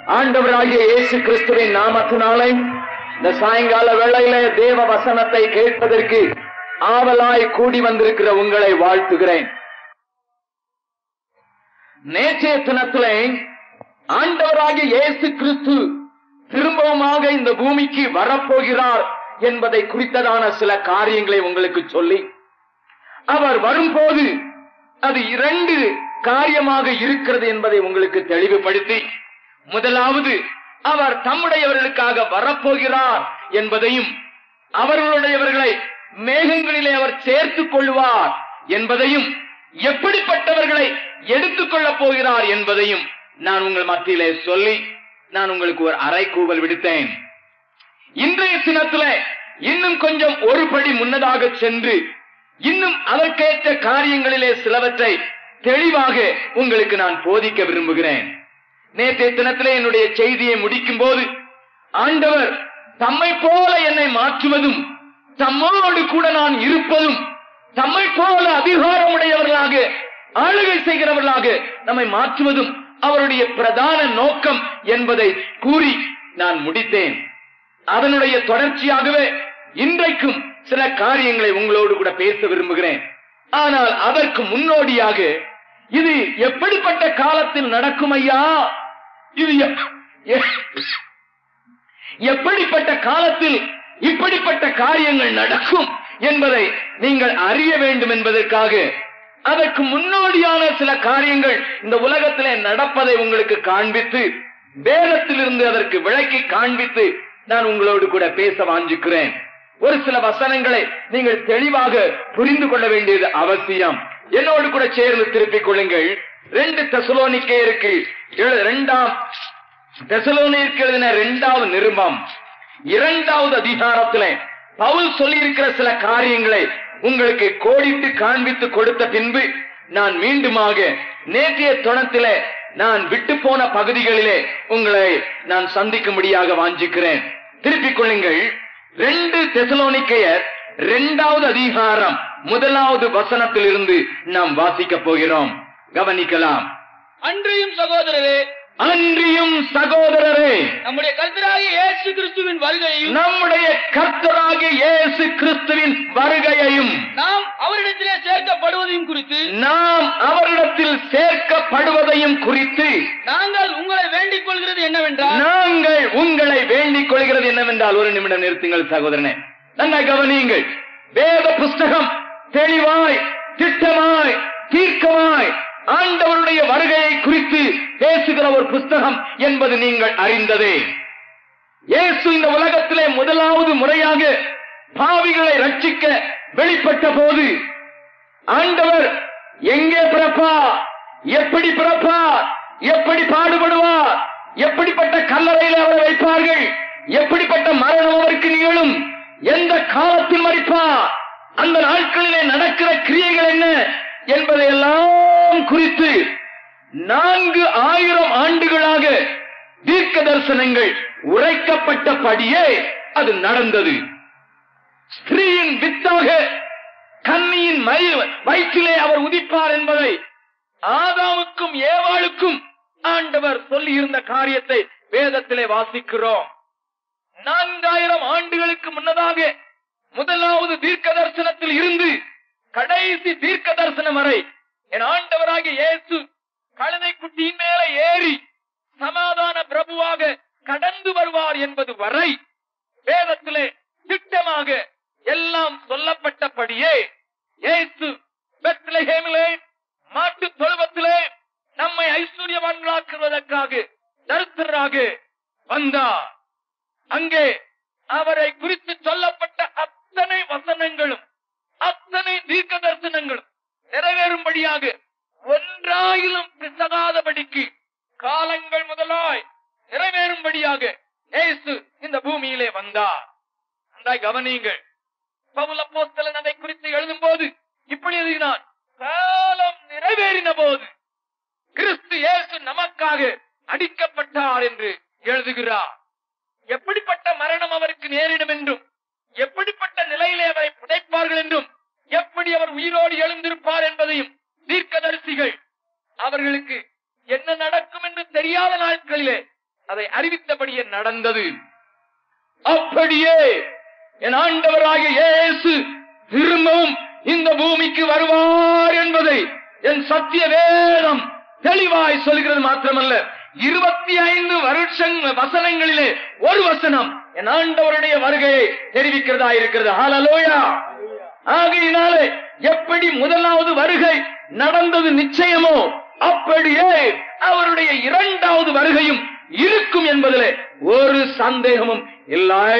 ஆண்டவராகிய இயேசு கிறிஸ்துவின் நாமத்தினாலே இந்த சாயங்கால வேளையில தேவ வசனத்தை கேட்பதற்கு ஆவலாய் கூடி வந்திருக்கிற உங்களை வாழ்த்துகிறேன் நேற்றைய தினத்திலே ஆண்டவராகிய இயேசு கிறிஸ்து திரும்பவுமாக இந்த பூமிக்கு வரப்போகிறார் என்பதை குறித்ததான சில காரியங்களை உங்களுக்கு சொல்லி அவர் வரும்போது அது இரண்டு காரியமாக இருக்கிறது என்பதை உங்களுக்கு தெளிவுபடுத்தி முதலாவது அவர் தம்முடையவர்களுக்காக வரப்போகிறார் என்பதையும் அவர்களுடையவர்களை மேகங்களிலே அவர் சேர்த்துக் கொள்வார் என்பதையும் எப்படிப்பட்டவர்களை எடுத்துக் கொள்ளப் போகிறார் என்பதையும் நான் உங்கள் மத்தியிலே சொல்லி நான் உங்களுக்கு ஒரு அறைகூவல் விடுத்தேன் இன்றைய தினத்துல இன்னும் கொஞ்சம் ஒரு படி முன்னதாக சென்று இன்னும் அதற்கேற்ற காரியங்களிலே சிலவற்றை தெளிவாக உங்களுக்கு நான் போதிக்க விரும்புகிறேன் நேற்றைய தினத்திலே என்னுடைய செய்தியை முடிக்கும் போது ஆண்டவர் தம்மை போல என்னை மாற்றுவதும் தம்மோடு கூட நான் இருப்பதும் தம்மை போல அதிகாரம் உடையவர்களாக ஆளுகை செய்கிறவர்களாக நம்மை மாற்றுவதும் அவருடைய பிரதான நோக்கம் என்பதை கூறி நான் முடித்தேன் அதனுடைய தொடர்ச்சியாகவே இன்றைக்கும் சில காரியங்களை உங்களோடு கூட பேச விரும்புகிறேன் ஆனால் அதற்கு முன்னோடியாக இது எப்படிப்பட்ட காலத்தில் நடக்கும் ஐயா இது எப்- எ- எப்படிப்பட்ட காலத்தில் இப்படிப்பட்ட காரியங்கள் நடக்கும் என்பதை நீங்கள் அறிய வேண்டும் என்பதற்காக அதற்கு முன்னோடியான சில காரியங்கள் இந்த உலகத்திலே நடப்பதை உங்களுக்கு காண்பித்து வேதத்திலிருந்து அதற்கு விளக்கி காண்பித்து நான் உங்களோடு கூட பேச வாஞ்சிக்கிறேன் ஒரு சில வசனங்களை நீங்கள் தெளிவாக புரிந்து கொள்ள வேண்டியது அவசியம் என்னோடு கூட சேர்ந்து திருப்பிக் கொள்ளுங்கள் ரெண்டு தெசலோனிக்கேயருக்கு எழு- இரண்டாம் தெசலோனிற்கு எழுதின இரண்டாவது நிருபம் இரண்டாவது அதிகாரத்திலே பவுல் சொல்லியிருக்கிற சில காரியங்களை உங்களுக்கு கோடிட்டு காண்பித்து கொடுத்த பின்பு நான் மீண்டுமாக நேற்றைய துணத்திலே நான் விட்டு போன பகுதிகளிலே உங்களை நான் சந்திக்கும்படியாக வாஞ்சிக்கிறேன் திருப்பிக் கொள்ளுங்கள் ரெண்டு தெசலோனிக்கையர் இரண்டாவது அதிகாரம் முதலாவது வசனத்திலிருந்து நாம் வாசிக்க போகிறோம் கவனிக்கலாம் அன்றியும் சகோதரரே அன்றியும் சகோதரரே நம்முடைய கர்த்தராகிய இயேசு கிறிஸ்துவின் வருகையையும் நம்முடைய கர்த்தராகிய இயேசு கிறிஸ்துவின் வருகையையும் நாம் அவரிடத்திலே சேர்க்கப்படுவதையும் குறித்து நாம் அவரிடத்தில் சேர்க்கப்படுவதையும் குறித்து நாங்கள் உங்களை வேண்டிக் கொள்கிறது என்னவென்றால் நாங்கள் உங்களை வேண்டிக் கொள்கிறது என்னவென்றால் ஒரு நிமிடம் நிறுத்துங்கள் சகோதரனே நன்றாய் கவனியுங்கள் வேத புஸ்தகம் தெளிவாய் திட்டமாய் தீர்க்கமாய் ஆண்டவருடைய வருகையை குறித்து பேசுகிற ஒரு புஸ்தகம் என்பது நீங்கள் அறிந்ததே இயேசு இந்த உலகத்திலே முதலாவது முறையாக பாவிகளை ரட்சிக்க வெளிப்பட்ட போது ஆண்டவர் எங்கே பிறப்பார் எப்படி பிறப்பார் எப்படி பாடுபடுவார் எப்படிப்பட்ட கல்லறையில் அவரை வைப்பார்கள் எப்படிப்பட்ட மரணம் அவருக்கு நிகழும் எந்த காலத்தில் மறிப்பார் அந்த நாட்களிலே நடக்கிற கிரியைகள் என்ன என்பதையெல்லாம் குறித்து நான்கு ஆயிரம் ஆண்டுகளாக தீர்க்க தரிசனங்கள் உரைக்கப்பட்டபடியே அது நடந்தது ஸ்திரீயின் வித்தாக கன்னியின் மயி- வயிற்றிலே அவர் உதிப்பார் என்பதை ஆதாமுக்கும் ஏவாளுக்கும் ஆண்டவர் சொல்லியிருந்த காரியத்தை வேதத்திலே வாசிக்கிறோம் நான்காயிரம் ஆண்டுகளுக்கு முன்னதாக முதலாவது தீர்க்க தரிசனத்தில் இருந்து கடைசி தீர்க்க தரிசனம் வரை என் ஆண்டவராகிய இயேசு கழுதை குட்டியின் மேல ஏறி சமாதான பிரபுவாக கடந்து வருவார் என்பது வரை வேதத்திலே திட்டமாக எல்லாம் சொல்லப்பட்டபடியே இயேசு பெத்லஹேமிலே மாட்டு தொழுவத்திலே நம்மை ஐஸ்வர்யவான்களாக்குவதற்காக தரித்திரராக வந்தார் அங்கே அவரை குறித்து சொல்லப்பட்ட அத்தனை வசனங்களும் அத்தனை தீர்க்க தரிசனங்களும் நிறைவேறும்படியாக ஒன்றாயிலும் பிசகாதபடிக்கு காலங்கள் முதலாய் நிறைவேறும்படியாக இயேசு இந்த பூமியிலே வந்தார் நன்றாய் கவனியுங்கள் பவுல் அப்போஸ்தலன் அதை குறித்து எழுதும் போது இப்படி எழுதினான் காலம் நிறைவேறின போது கிறிஸ்து இயேசு நமக்காக அடிக்கப்பட்டார் என்று எழுதுகிறார் எப்படிப்பட்ட மரணம் அவருக்கு நேரிடும் என்றும் எப்படிப்பட்ட நிலையிலே அவரை புதைப்பார்கள் என்றும் எப்படி அவர் உயிரோடு எழுந்திருப்பார் என்பதையும் தீர்க்கதரிசிகள் அவர்களுக்கு என்ன நடக்கும் என்று தெரியாத நாட்களிலே அதை அறிவித்தபடியே நடந்தது அப்படியே என் ஆண்டவராகிய இயேசு திரும்பவும் இந்த பூமிக்கு வருவார் என்பதை என் சத்திய வேதம் தெளிவாய் சொல்கிறது மாத்திரமல்ல இருபத்தி ஐந்து வருஷங் வசனங்களிலே ஒரு வசனம் என் ஆண்டவருடைய வருகையை தெரிவிக்கிறதா இருக்கிறது ஹalleluya ஆகையினாலே எப்படி முதலாவது வருகை நடந்தது நிச்சயமோ அப்படியே அவருடைய இரண்டாவது வருகையும் இருக்கும் என்பதிலே ஒரு சந்தேகமும் இல்லை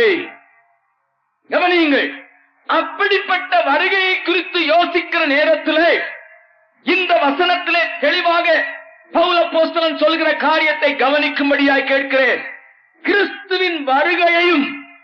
கவனியுங்கள் அப்படிப்பட்ட வருகையை குறித்து யோசிக்கிற நேரத்திலே இந்த வசனத்திலே தெளிவாக பவுல போஸ்தலன் சொல்கிற காரியத்தை கவனிக்கும்படியாய் கேட்கிறேன் கிறிஸ்துவின் வருகையையும்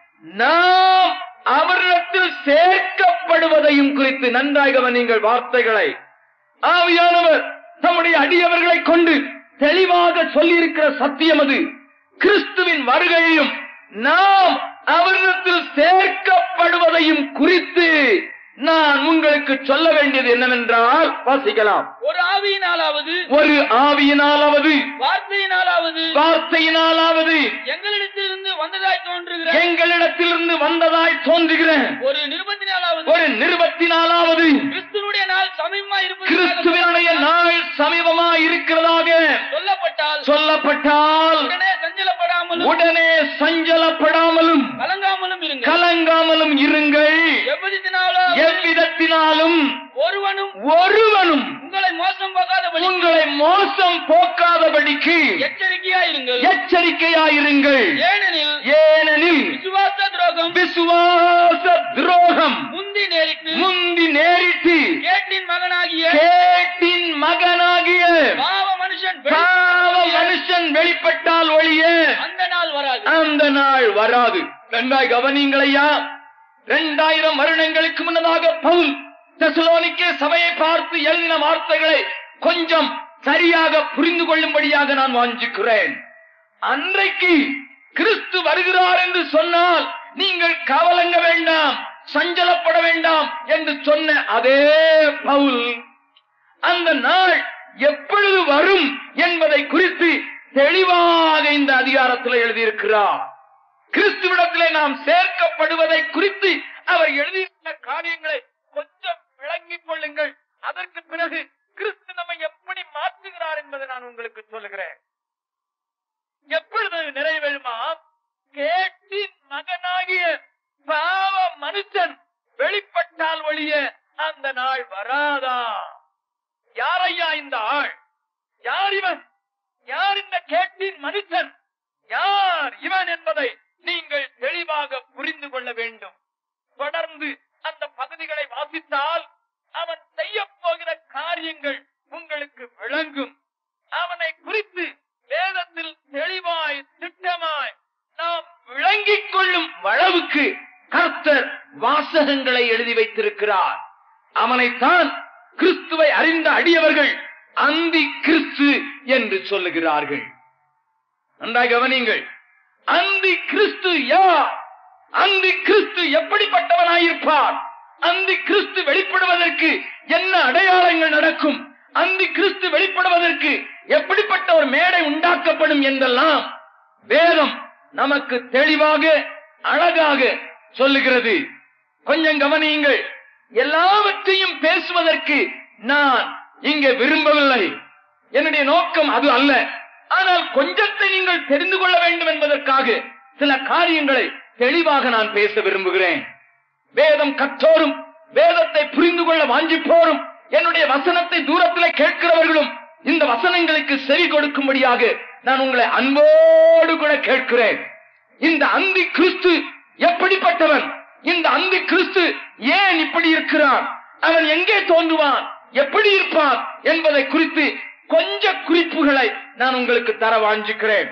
நாம் அவரிடத்தில் சேர்க்கப்படுவதையும் குறித்து நன்றாய் கவனிங்கள் வார்த்தைகளை ஆவியானவர் தம்முடைய அடியவர்களை கொண்டு தெளிவாக சொல்லியிருக்கிற சத்தியம் அது கிறிஸ்துவின் வருகையையும் நாம் அவரிடத்தில் சேர்க்கப்படுவதையும் குறித்து நான் உங்களுக்கு சொல்ல வேண்டியது என்னவென்றால் வாசிக்கலாம் ஒரு ஆவியினாலாவது ஒரு ஆவியினாலாவது வார்த்தையினாலாவது வார்த்தையினாலாவது எங்களிடத்திலிருந்து வந்ததாய் தோன்றுகிற எங்களிடத்திலிருந்து வந்ததாய் தோன்றுகிற ஒரு நிருபத்தினாலாவது ஒரு நிருபத்தினாலாவது கிறிஸ்துனுடைய நாள் சமயமா கிறிஸ்துவனுடைய இருப்பது நாள் சமீபமா இருக்கிறதாக சொல்லப்பட்டால் சொல்லப்பட்டால் உடனே சஞ்சலப்படாமலும் உடனே சஞ்சலப்படாமலும் கலங்காமலும் இருங்கள் கலங்காமலும் இருங்கள் எவ்விதத்தினாலும் எவ்விதத்தினாலும் ஒருவனும் ஒருவனும் உங்களை மோசம் போகாதபடி உங்களை மோசம் போக்காதபடிக்கு எச்சரிக்கையா இருங்கள் எச்சரிக்கையாயிருங்கள் ஏனெனில் ஏனெனில் விசுவாச துரோகம் விசுவாச துரோகம் முந்தி நேரிட்டு முந்தி நேரிட்டு கேட்டின் மகனாகிய கேட்டின் மகனாகிய பாவ மனுஷன் பாவ வெளிப்பட்ட மனுஷன் வெளிப்பட்டால் ஒழிய அந்த நாள் வராது அந்த நாள் வராது நன்றாய் கவனிங்களையா இரண்டாயிரம் வருடங்களுக்கு முன்னதாக பவுல் தெசலோனிக்கே சபையை பார்த்து எழுதின வார்த்தைகளை கொஞ்சம் சரியாக புரிந்து கொள்ளும்படியாக நான் வாஞ்சிக்கிறேன் அன்றைக்கு கிறிஸ்து வருகிறார் என்று சொன்னால் நீங்கள் கவலங்க வேண்டாம் சஞ்சலப்பட வேண்டாம் என்று சொன்ன அதே பவுல் அந்த நாள் எப்பொழுது வரும் என்பதை குறித்து தெளிவாக இந்த அதிகாரத்தில் எழுதியிருக்கிறார் கிறிஸ்துவிடத்திலே நாம் சேர்க்கப்படுவதை குறித்து அவர் எழுதியிருந்த காரியங்களை கொஞ்சம் விளங்கிக் கொள்ளுங்கள் அதற்கு பிறகு கிறிஸ்து நம்மை எப்படி மாற்றுகிறார் என்பதை நான் உங்களுக்கு சொல்லுகிறேன் எப்பொழுது அது நிறைவேறுமா கேட்டின் மகனாகிய பாவ மனுஷன் வெளிப்பட்டால் ஒழிய அந்த நாள் வராதா யாரையா இந்த ஆள் யார் இவன் யார் இந்த கேட்டின் மனுஷன் யார் இவன் என்பதை நீங்கள் தெளிவாக புரிந்து கொள்ள வேண்டும் தொடர்ந்து அந்த பகுதிகளை வாசித்தால் அவன் செய்ய போகிற காரியங்கள் உங்களுக்கு விளங்கும் அவனை குறித்து வேதத்தில் தெளிவாய் திட்டமாய் நாம் விளங்கிக் கொள்ளும் அளவுக்கு கர்த்தர் வாசகங்களை எழுதி வைத்திருக்கிறார் அவனைத்தான் கிறிஸ்துவை அறிந்த அடியவர்கள் அந்தி கிறிஸ்து என்று சொல்லுகிறார்கள் நன்றாக கவனியுங்கள் அந்தி கிறிஸ்து யார் அந்தி கிறிஸ்து எப்படிப்பட்டவனாயிருப்பார் அந்தி கிறிஸ்து வெளிப்படுவதற்கு என்ன அடையாளங்கள் நடக்கும் அந்தி கிறிஸ்து வெளிப்படுவதற்கு எப்படிப்பட்ட ஒரு மேடை உண்டாக்கப்படும் என்றெல்லாம் வேதம் நமக்கு தெளிவாக அழகாக சொல்லுகிறது கொஞ்சம் கவனியுங்கள் எல்லாவற்றையும் பேசுவதற்கு நான் இங்கே விரும்பவில்லை என்னுடைய நோக்கம் அது அல்ல ஆனால் கொஞ்சத்தை நீங்கள் தெரிந்து கொள்ள வேண்டும் என்பதற்காக சில காரியங்களை தெளிவாக நான் பேச விரும்புகிறேன் வேதம் கற்றோரும் வேதத்தை புரிந்து கொள்ள வாஞ்சிப்போரும் என்னுடைய வசனத்தை தூரத்திலே கேட்கிறவர்களும் இந்த வசனங்களுக்கு செவி கொடுக்கும்படியாக நான் உங்களை அன்போடு கூட கேட்கிறேன் இந்த அந்தி கிறிஸ்து எப்படிப்பட்டவன் இந்த அந்தி கிறிஸ்து ஏன் இப்படி இருக்கிறான் அவன் எங்கே தோன்றுவான் எப்படி இருப்பான் என்பதை குறித்து கொஞ்ச குறிப்புகளை நான் உங்களுக்கு தர வாஞ்சிக்கிறேன்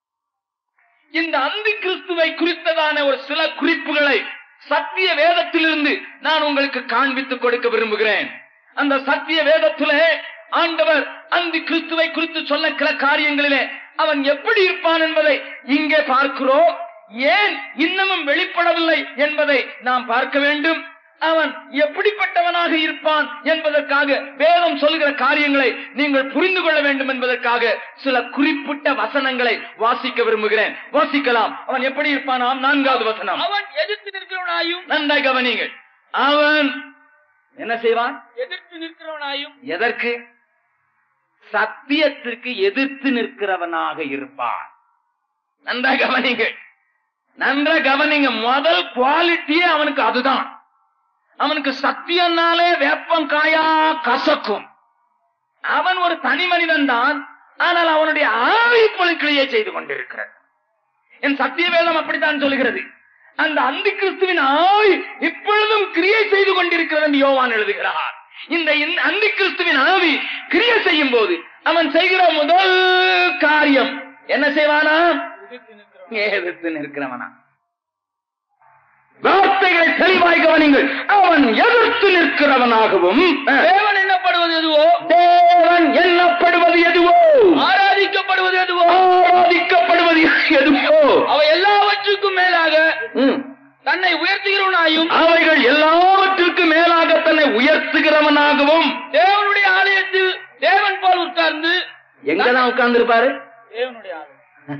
இந்த அந்தி கிறிஸ்துவை குறித்ததான ஒரு சில குறிப்புகளை சத்திய வேதத்திலிருந்து நான் உங்களுக்கு காண்பித்துக் கொடுக்க விரும்புகிறேன் அந்த சத்திய வேதத்திலே ஆண்டவர் அந்தி கிறிஸ்துவை குறித்து சொன்ன சில காரியங்களிலே அவன் எப்படி இருப்பான் என்பதை இங்கே பார்க்கிறோம் ஏன் இன்னமும் வெளிப்படவில்லை என்பதை நாம் பார்க்க வேண்டும் அவன் எப்படிப்பட்டவனாக இருப்பான் என்பதற்காக வேதம் சொல்லுகிற காரியங்களை நீங்கள் புரிந்து கொள்ள வேண்டும் என்பதற்காக சில குறிப்பிட்ட வசனங்களை வாசிக்க விரும்புகிறேன் வாசிக்கலாம் அவன் எப்படி இருப்பானாம் நான்காவது வசனம் அவன் எதிர்த்து நிற்கிறவனாயும் நன்றாய் கவனிங்கள் அவன் என்ன செய்வான் எதிர்த்து நிற்கிறவனாயும் எதற்கு சத்தியத்திற்கு எதிர்த்து நிற்கிறவனாக இருப்பான் நன்றா கவனிங்கள் நன்றா கவனிங்க முதல் குவாலிட்டியே அவனுக்கு அதுதான் அவனுக்கு சத்தியம்னாலே வேப்பம் காயா கசக்கும் அவன் ஒரு தனி மனிதன் தான் ஆனால் அவனுடைய ஆவி பொருட்களையே செய்து கொண்டிருக்கிறது என் சத்திய வேதம் அப்படித்தான் சொல்லுகிறது அந்த அந்தி கிறிஸ்துவின் ஆவி இப்பொழுதும் கிரியை செய்து கொண்டிருக்கிறது என்று யோவான் எழுதுகிறார் இந்த அந்தி கிறிஸ்துவின் ஆவி கிரியை செய்யும் போது அவன் செய்கிற முதல் காரியம் என்ன செய்வானா எதிர்த்து நிற்கிறவன் எதிர்த்து நிற்கிறவனா வார்த்தைகளை தெளிவாய் கவனிங்கள் அவன் எதிர்த்து நிற்கிறவனாகவும் அஹ், தேவன் எண்ணப்படுவது எதுவோ தேவன் எண்ணப்படுவது எதுவோ ஆராதிக்கப்படுவது எதுவோ ஆராதிக்கப்படுவது எதுவோ அவை எல்லாவற்றுக்கும் மேலாக ம். தன்னை உயர்த்துகிறவனாயும் அவைகள் எல்லாவற்றுக்கும் மேலாக தன்னை உயர்த்துகிறவனாகவும் தேவனுடைய ஆலயத்தில் தேவன் போல் உட்கார்ந்து எங்கதான் உட்கார்ந்து இருப்பாரு தேவனுடைய ஆலயம்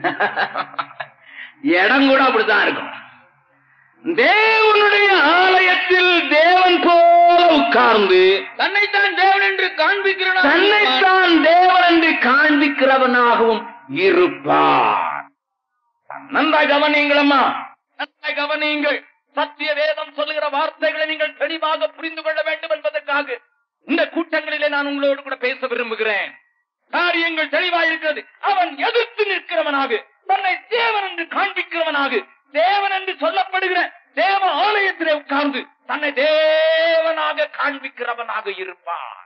இடம் கூட அப்படித்தான் இருக்கும் தேவனுடைய ஆலயத்தில் தேவன் போல உட்கார்ந்து தன்னைத்தான் தேவன் என்று காண்பிக்கிறவனாக தன்னைத்தான் தேவன் என்று காண்பிக்கிறவனாகவும் இருப்பார் நன்றாய் கவனியுங்களம்மா நன்றாய் கவனியுங்கள் சத்திய வேதம் சொல்லுகிற வார்த்தைகளை நீங்கள் தெளிவாக புரிந்து கொள்ள வேண்டும் என்பதற்காக இந்த கூட்டங்களிலே நான் உங்களோடு கூட பேச விரும்புகிறேன் காரியங்கள் தெளிவாக இருக்கிறது அவன் எதிர்த்து நிற்கிறவனாக தன்னை தேவன் என்று காண்பிக்கிறவனாக தேவன் என்று சொல்லப்படுகிற தேவ ஆலயத்திலே உட்கார்ந்து தன்னை தேவனாக காண்பிக்கிறவனாக இருப்பான்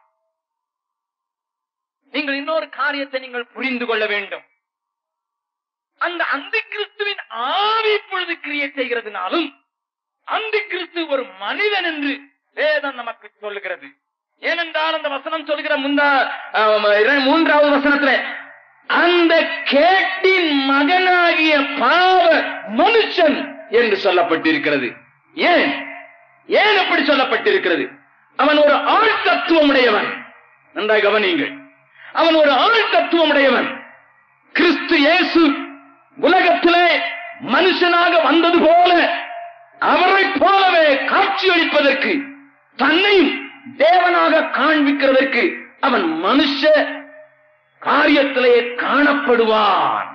நீங்கள் இன்னொரு காரியத்தை நீங்கள் புரிந்து கொள்ள வேண்டும் அந்த அந்தி கிறிஸ்துவின் ஆவி இப்பொழுது கிரியை செய்கிறதுனாலும் அந்தி கிறிஸ்து ஒரு மனிதன் என்று வேதம் நமக்கு சொல்லுகிறது ஏனென்றால் அந்த வசனம் சொல்லுகிற முந்தா அஹ், இர- மூன்றாவது வசனத்துல அந்த கேட்டின் மகனாகிய பாவ மனுஷன் என்று சொல்லப்பட்டிருக்கிறது ஏன் ஏன் அப்படி சொல்லப்பட்டிருக்கிறது அவன் ஒரு ஆள் தத்துவமுடையவன் நன்றாய் கவனியுங்கள் அவன் ஒரு ஆள் தத்துவமுடையவன் கிறிஸ்து இயேசு உலகத்திலே மனுஷனாக வந்தது போல அவரைப் போலவே காட்சியளிப்பதற்கு தன்னையும் தேவனாக காண்பிக்கிறதற்கு அவன் மனுஷ காரியத்திலே காணப்படுவான்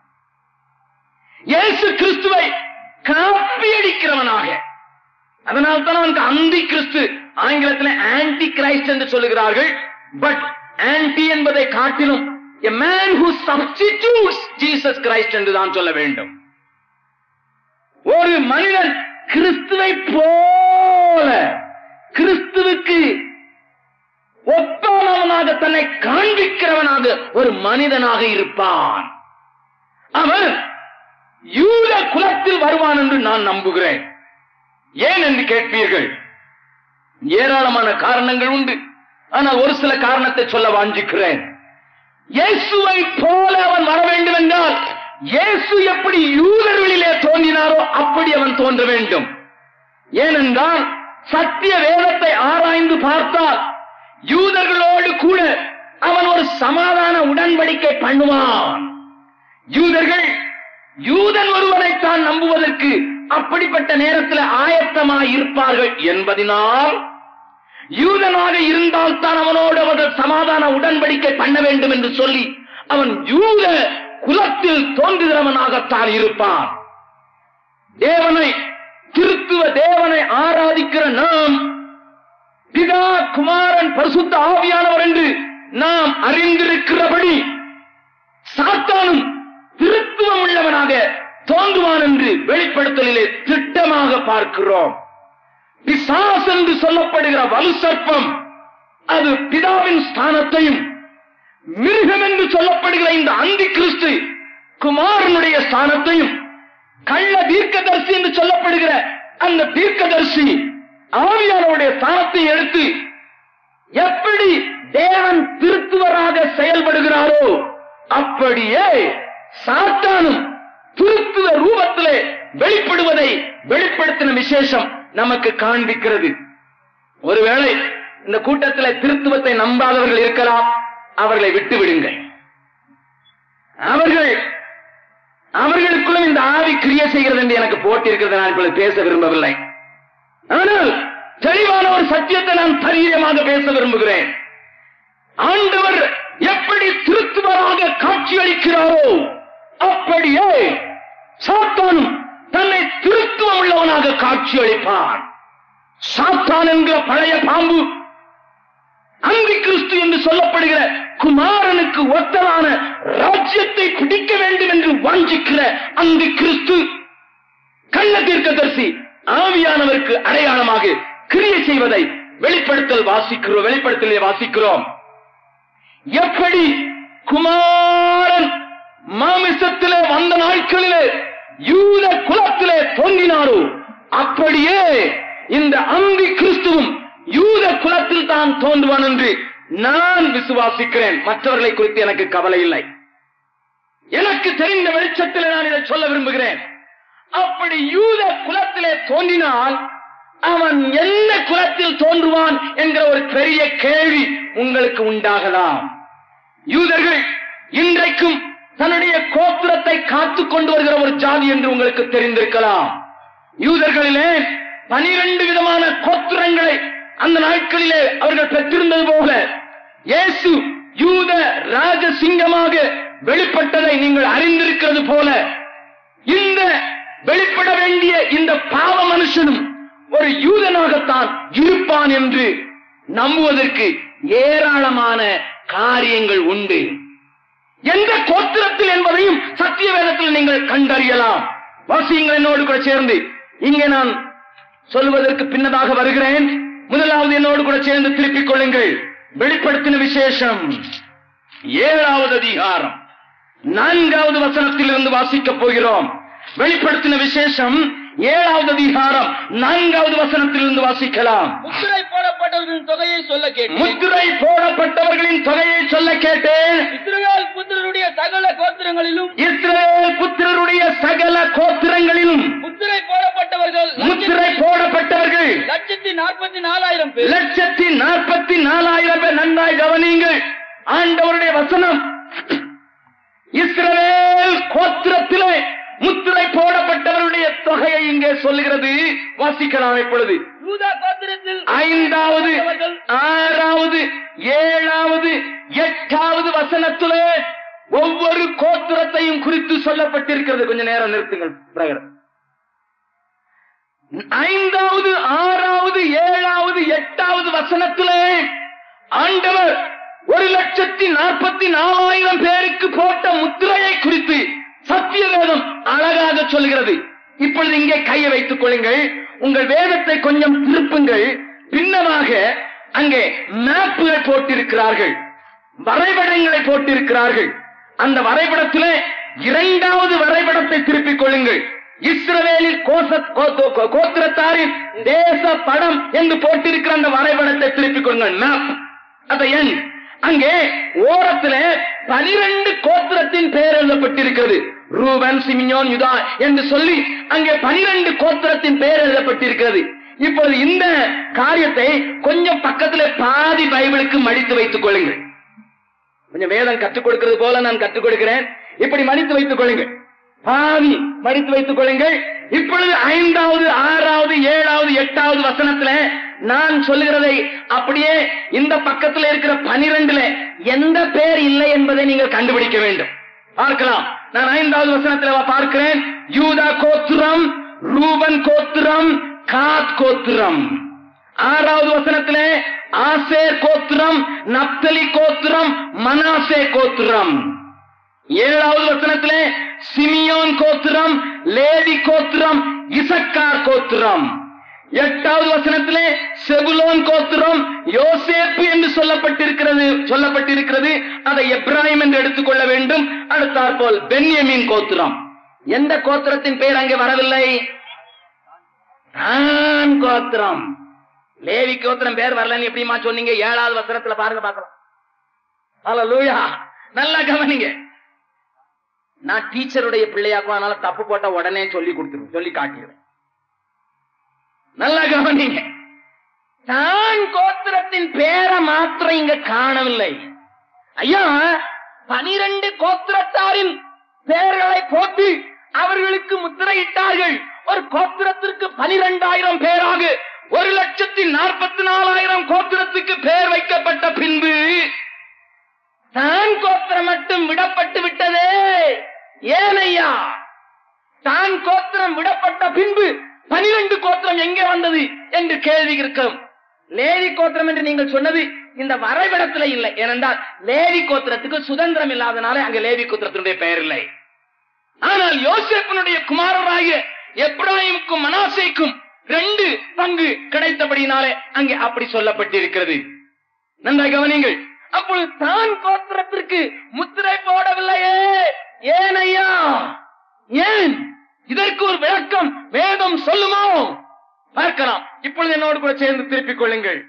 இயேசு கிறிஸ்துவை காப்பியடிக்கிறவனாக அதனால் தான் அவனுக்கு அந்தி கிறிஸ்து ஆங்கிலத்தில் ஆன்டி கிரைஸ்ட் என்று சொல்லுகிறார்கள் பட் ஆன்டி என்பதை காட்டிலும் a man who substitutes Jesus Christ என்று தான் சொல்ல வேண்டும் ஒரு மனிதன் கிறிஸ்துவை போல கிறிஸ்துவுக்கு ஒப்பானவனாக தன்னை காண்பிக்கிறவனாக ஒரு மனிதனாக இருப்பான் அவன் யூத குலத்தில் வருவான் என்று நான் நம்புகிறேன் ஏன் என்று கேட்பீர்கள் ஏராளமான காரணங்கள் உண்டு ஆனால் ஒரு சில காரணத்தை சொல்ல வாஞ்சிக்கிறேன் இயேசுவை போல அவன் வர வேண்டும் என்றால் இயேசு எப்படி யூதர்களிலே தோன்றினாரோ அப்படி அவன் தோன்ற வேண்டும் ஏனென்றால் சத்திய வேதத்தை ஆராய்ந்து பார்த்தால் யூதர்களோடு கூட அவன் ஒரு சமாதான உடன்படிக்கை பண்ணுவான் யூதர்கள் யூதன் ஒருவனைத்தான் நம்புவதற்கு அப்படிப்பட்ட நேரத்தில் ஆயத்தமாய் இருப்பார்கள் என்பதினால் யூதனாக இருந்தால் தான் அவனோடு அவர்கள் சமாதான உடன்படிக்கை பண்ண வேண்டும் என்று சொல்லி அவன் யூத குலத்தில் தோன்றுகிறவனாகத்தான் இருப்பான் தேவனை திருத்துவ தேவனை ஆராதிக்கிற நாம் பிதா குமாரன் பரிசுத்த ஆவியானவர் என்று நாம் அறிந்திருக்கிறபடி சாத்தானும் திருத்துவம் உள்ளவனாக தோன்றுவான் என்று வெளிப்படுத்தலிலே திட்டமாக பார்க்கிறோம் பிசாஸ் என்று சொல்லப்படுகிற வலு சர்ப்பம் அது பிதாவின் ஸ்தானத்தையும் மிருகம் என்று சொல்லப்படுகிற இந்த அந்தி கிறிஸ்து குமாரனுடைய ஸ்தானத்தையும் கள்ள தீர்க்கதரிசி என்று சொல்லப்படுகிற அந்த தீர்க்கதரிசி ஆவியானவருடைய ஸ்தானத்தை எடுத்து எப்படி தேவன் திருத்துவராக செயல்படுகிறாரோ அப்படியே சாத்தானும் திருத்துவ ரூபத்திலே வெளிப்படுவதை வெளிப்படுத்தின விசேஷம் நமக்கு காண்பிக்கிறது ஒருவேளை இந்த கூட்டத்தில் திருத்துவத்தை நம்பாதவர்கள் இருக்கலாம் அவர்களை விட்டு விடுங்கள் அவர்கள் அவர்களுக்குள்ளும் இந்த ஆவி கிரியை செய்கிறது என்று எனக்கு போட்டிருக்கிறது நான் இப்பொழுது பேச விரும்பவில்லை ஆனால் தெளிவான ஒரு சத்தியத்தை நான் தைரியமாக பேச விரும்புகிறேன் ஆண்டவர் எப்படி திருத்துவராக காட்சியளிக்கிறாரோ அப்படியே சாத்தானும் தன்னை திருத்துவம் உள்ளவனாக காட்சியளிப்பான் சாத்தான் என்கிற பழைய பாம்பு அந்தி கிறிஸ்து என்று சொல்லப்படுகிற குமாரனுக்கு ஒத்தலான ராஜ்யத்தை பிடிக்க வேண்டும் என்று வாஞ்சிக்கிற அந்தி கிறிஸ்து கள்ள தீர்க்கதரிசி ஆவியானவருக்கு அடையாளமாக கிரியை செய்வதை வெளிப்படுத்தல் வாசிக்கிறோம் வெளிப்படுத்தலே வாசிக்கிறோம் எப்படி குமாரன் மாமிசத்திலே வந்த நாட்களிலே யூத குலத்திலே தோன்றினாரோ அப்படியே இந்த அந்தி கிறிஸ்துவும் யூத குலத்தில் தான் தோன்றுவான் என்று நான் விசுவாசிக்கிறேன் மற்றவர்களை குறித்து எனக்கு கவலை இல்லை எனக்கு தெரிந்த வெளிச்சத்தில் நான் இதை சொல்ல விரும்புகிறேன் அப்படி யூத குலத்திலே தோன்றினால் அவன் என்ன குலத்தில் தோன்றுவான் என்கிற ஒரு பெரிய கேள்வி உங்களுக்கு உண்டாகலாம் யூதர்கள் இன்றைக்கும் தன்னுடைய கோத்திரத்தை காத்துக் கொண்டு வருகிற ஒரு ஜாதி என்று உங்களுக்கு தெரிந்திருக்கலாம் யூதர்களிலே பனிரெண்டு விதமான கோத்திரங்களை அந்த நாட்களிலே அவர்கள் பெற்றிருந்தது போல இயேசு யூத ராஜசிங்கமாக வெளிப்பட்டதை நீங்கள் அறிந்திருக்கிறது போல இந்த வெளிப்பட வேண்டிய இந்த பாவ மனுஷனும் ஒரு யூதனாகத்தான் இருப்பான் என்று நம்புவதற்கு ஏராளமான காரியங்கள் உண்டு எந்த கோத்திரத்தில் என்பதையும் சத்திய வேதத்தில் நீங்கள் கண்டறியலாம் வாசியுங்கள் என்னோடு கூட சேர்ந்து இங்கே நான் சொல்வதற்கு பின்னதாக வருகிறேன் முதலாவது என்னோடு கூட சேர்ந்து திருப்பிக் கொள்ளுங்கள் வெளிப்படுத்தின விசேஷம் ஏழாவது அதிகாரம் நான்காவது வசனத்தில் இருந்து வாசிக்கப் போகிறோம் வெளிப்படுத்தின விசேஷம் ஏழாவது அதிகாரம் நான்காவது வசனத்தில் இருந்து வாசிக்கலாம் முத்திரை போடப்பட்டவர்களின் தொகையை சொல்ல கேட்டேன் முத்திரை போடப்பட்டவர்களின் தொகையை சொல்ல கேட்டேன் இஸ்ரவேல் புத்திரருடைய சகல கோத்திரங்களிலும் இஸ்ரவேல் புத்திரருடைய சகல கோத்திரங்களிலும் முத்திரை போடப்பட்டவர்கள் முத்திரை போடப்பட்டவர்கள் லட்சத்தி நாற்பத்தி நாலாயிரம் பேர் லட்சத்தி நாற்பத்தி நாலாயிரம் பேர் நன்றாய் கவனியுங்கள் ஆண்டவருடைய வசனம் இஸ்ரவேல் கோத்திரத்திலே முத்திரை போடப்பட்டவருடைய தொகையை இங்கே சொல்லுகிறது வாசிக்கலாம் இப்பொழுது யூதா கோத்திரத்தில் ஐந்தாவது அவர்கள் ஆறாவது ஏழாவது எட்டாவது வசனத்திலே ஒவ்வொரு கோத்திரத்தையும் குறித்து சொல்லப்பட்டிருக்கிறது கொஞ்ச நேரம் நிறுத்துங்கள் பிரகர் ஐந்தாவது ஆறாவது ஏழாவது எட்டாவது வசனத்திலே ஆண்டவர் ஒரு லட்சத்தி நாற்பத்தி நாலாயிரம் பேருக்கு போட்ட முத்திரையை குறித்து சத்திய வேதம் அழகாக சொல்கிறது இப்பொழுது இங்கே கையை வைத்துக் கொள்ளுங்கள் உங்கள் வேதத்தை கொஞ்சம் திருப்புங்கள் பின்னமாக அங்கே மேப்புகள் போட்டிருக்கிறார்கள் வரைபடங்களை போட்டிருக்கிறார்கள் அந்த வரைபடத்திலே இரண்டாவது வரைபடத்தை திருப்பிக் கொள்ளுங்கள் இஸ்ரவேலில் கோச- கோ- கோ- கோத்திரத்தாரின் தேச படம் என்று போட்டிருக்கிற அந்த வரைபடத்தை திருப்பிக் கொள்ளுங்கள் மேப் அந்த எண் அங்கே ஓரத்திலே பனிரெண்டு கோத்திரத்தின் பெயர் எழுதப்பட்டிருக்கிறது ரூபன் சிமியோன் யுதா என்று சொல்லி அங்கே பனிரெண்டு கோத்திரத்தின் பெயர் எழுதப்பட்டிருக்கிறது இப்பொழுது இந்த காரியத்தை கொஞ்சம் பக்கத்திலே பாதி பைபிளுக்கு மடித்து வைத்துக் கொள்ளுங்கள் கொஞ்சம் வேதம் கற்றுக் கொடுக்கிறது போல நான் கற்றுக் கொடுக்கிறேன் இப்படி மடித்து வைத்துக் கொள்ளுங்கள் பாதி மடித்து வைத்துக் கொள்ளுங்கள் இப்பொழுது ஐந்தாவது ஆறாவது ஏழாவது எட்டாவது வசனத்துல நான் சொல்லுகிறதை அப்படியே இந்த பக்கத்துல இருக்கிற பனிரெண்டுல எந்த பேர் இல்லை என்பதை நீங்கள் கண்டுபிடிக்க வேண்டும் பார்க்கலாம் நான் ஐந்தாவது வசனத்துல பார்க்கிறேன் யூதா கோத்திரம் ரூபன் கோத்திரம் காத் கோத்திரம் ஆறாவது வசனத்திலே ஆசேர் கோத்திரம் நப்தலி கோத்திரம் மனாசே கோத்திரம் ஏழாவது வசனத்திலே சிமியோன் கோத்திரம் லேவி கோத்திரம் இசக்கார் கோத்திரம் எட்டாவது வசனத்திலே செபுலோன் கோத்திரம் யோசேப்பு என்று சொல்லப்பட்டிருக்கிறது சொல்லப்பட்டிருக்கிறது அதை எப்ராஹிம் என்று எடுத்துக்கொள்ள வேண்டும் அடுத்தாற்போல் பென்யமின் கோத்திரம் எந்த கோத்திரத்தின் பெயர் அங்கே வரவில்லை தான் கோத்திரம் லேவி கோத்திரம் பேர் வரலன்னு எப்படிமா சொன்னீங்க ஏழாவது வசனத்துல பாருங்க பார்க்கலாம் அல்லேலூயா நல்லா கவனிங்க நான் டீச்சருடைய பிள்ளையாக்கும் அதனால தப்பு போட்ட உடனே சொல்லி கொடுத்துருவேன் சொல்லி காட்டிடுவேன் நல்லா கவனிங்க தான் கோத்திரத்தின் பேரை மாத்திரம் இங்க காணவில்லை ஐயா பனிரெண்டு கோத்திரத்தாரின் பெயர்களை போட்டு அவர்களுக்கு முத்திரையிட்டார்கள் ஒரு கோத்திரத்திற்கு பனிரெண்டாயிரம் பேராக ஒரு லட்சத்தி நாற்பத்தி நாலாயிரம் கோத்திரத்துக்கு பெயர் வைக்கப்பட்ட பின்பு தான் கோத்திரம் மட்டும் விடப்பட்டு விட்டதே ஏன் ஐயா தான் கோத்திரம் விடப்பட்ட பின்பு பனிரெண்டு கோத்திரம் எங்கே வந்தது என்று கேள்வி இருக்கும் லேவி கோத்திரம் என்று நீங்கள் சொன்னது இந்த வரைபடத்துல இல்லை ஏனென்றால் லேவி கோத்திரத்துக்கு சுதந்திரம் இல்லாதனால அங்க லேவி கோத்திரத்தினுடைய பெயர் இல்லை ஆனால் யோசேப்பனுடைய குமாரராகிய எப்ராஹிமுக்கும் மனாசேக்கும் ரெண்டு பங்கு கிடைத்தபடினாலே அங்கே அப்படி சொல்லப்பட்டிருக்கிறது நன்றாக கவனிங்கள் அப்பொழுது தான் கோத்திரத்திற்கு முத்திரை போடவில்லையே ஏன் ஐயா ஏன் இதற்கு ஒரு விளக்கம் வேதம் சொல்லுமோ பார்க்கலாம் இப்பொழுது என்னோடு கூட சேர்ந்து திருப்பிக் கொள்ளுங்கள்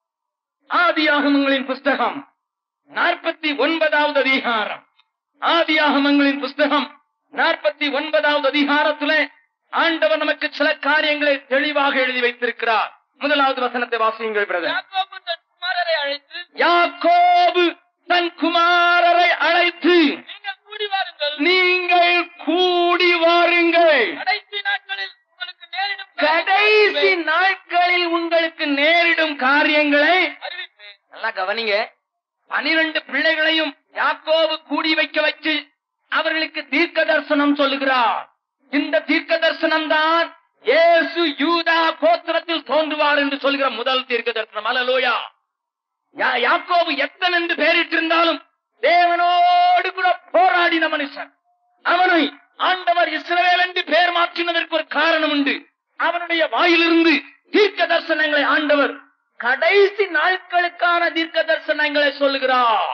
ஆதியாகமங்களின் புஸ்தகம் நாற்பத்தி ஒன்பதாவது அதிகாரம் ஆதியாகமங்களின் புஸ்தகம் நாற்பத்தி ஒன்பதாவது அதிகாரத்திலே ஆண்டவர் நமக்கு சில காரியங்களை தெளிவாக எழுதி வைத்திருக்கிறார் முதலாவது வசனத்தை வாசியுங்கள் பிரதர் யாக்கோபு தன் குமாரரை அழைத்து யாக்கோபு தன் குமாரரை அழைத்து நீங்கள் கூடி வாருங்கள் நீங்கள் கூடி வாருங்கள் கடைசி நாட்களில் உங்களுக்கு நேரிடும் கடைசி நாட்களில் உங்களுக்கு நேரிடும் காரியங்களை அறிவிப்பேன் நல்லா கவனிங்க பனிரெண்டு பிள்ளைகளையும் யாக்கோபு கூடி வைக்க வச்சு அவர்களுக்கு தீர்க்க தரிசனம் சொல்லுகிறார் இந்த தீர்க்க தரிசனம் தான் இயேசு யூதா கோத்திரத்தில் தோன்றுவார் என்று சொல்கிற முதல் தீர்க்க தரிசனம் அல்லலோயா யா- யாக்கோபு எத்தன் என்று பெயரிட்டிருந்தாலும் தேவனோடு கூட போராடின மனுஷன் அவனை ஆண்டவர் இஸ்ரவேல் என்று பெயர் மாற்றினதற்கு ஒரு காரணம் உண்டு அவனுடைய வாயிலிருந்து தீர்க்க தரிசனங்களை ஆண்டவர் கடைசி நாட்களுக்கான தீர்க்க தரிசனங்களை சொல்லுகிறார்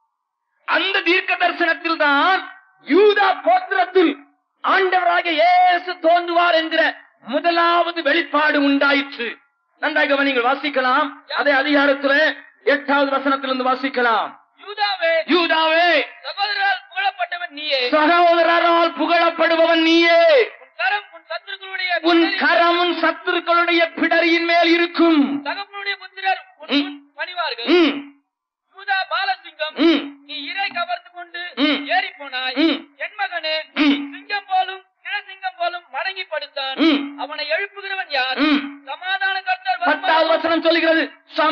அந்த தீர்க்க தரிசனத்தில் தான் யூதா கோத்திரத்தில் ஆண்டவராக இயேசு தோன்றுவார் என்கிற முதலாவது வெளிப்பாடு உண்டாயிற்று நன்றாக கவனிங்கள் வாசிக்கலாம் அதே அதிகாரத்துல எட்டாவது வசனத்திலிருந்து வாசிக்கலாம் யூதாவே யூதாவே சகோதரரால் புகழப்பட்டவன் நீயே சகோதரரால் புகழப்படுபவன் நீயே உன் கரம் உன் சத்துருக்களுடைய உன் பிடரில் கரம் உன் சத்துருக்களுடைய பிடரியின் மேல் இருக்கும் தகப்பனுடைய புத்திரர் உன் ம். முன் பணிவார்கள் ம், யூதா பாலசிங்கம் ம், நீ இறை கவர்ந்து கொண்டு ம். ஏறி போனாய் ம். என் மகனே ம். சிங்கம் போலும் இளசிங்கம் போலும் மடங்கி படுத்தான் ம். அவனை எழுப்புகிறவன் யார் ம். சமாதான கர்த்தர் பத்தாவது வசனம் சொல்லுகிறது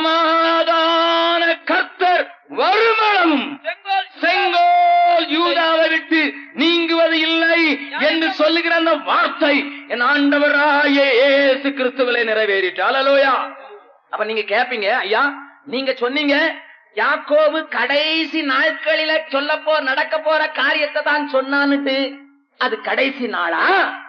சமாதான கர்த்தர் வருமளவும் செங்கோல் செங்கோல் யூதாவை விட்டு நீங்குவது இல்லை என்று சொல்லுகிற அந்த வார்த்தை என் ஆண்டவராய இயேசு கிறிஸ்துவிலே நிறைவேறிட்டு அலலோயா அப்ப நீங்க கேப்பீங்க ஐயா நீங்க சொன்னீங்க யாக்கோபு கடைசி நாட்களில சொல்ல போ நடக்க போற காரியத்தை தான் சொன்னான்னுட்டு அது கடைசி நாளா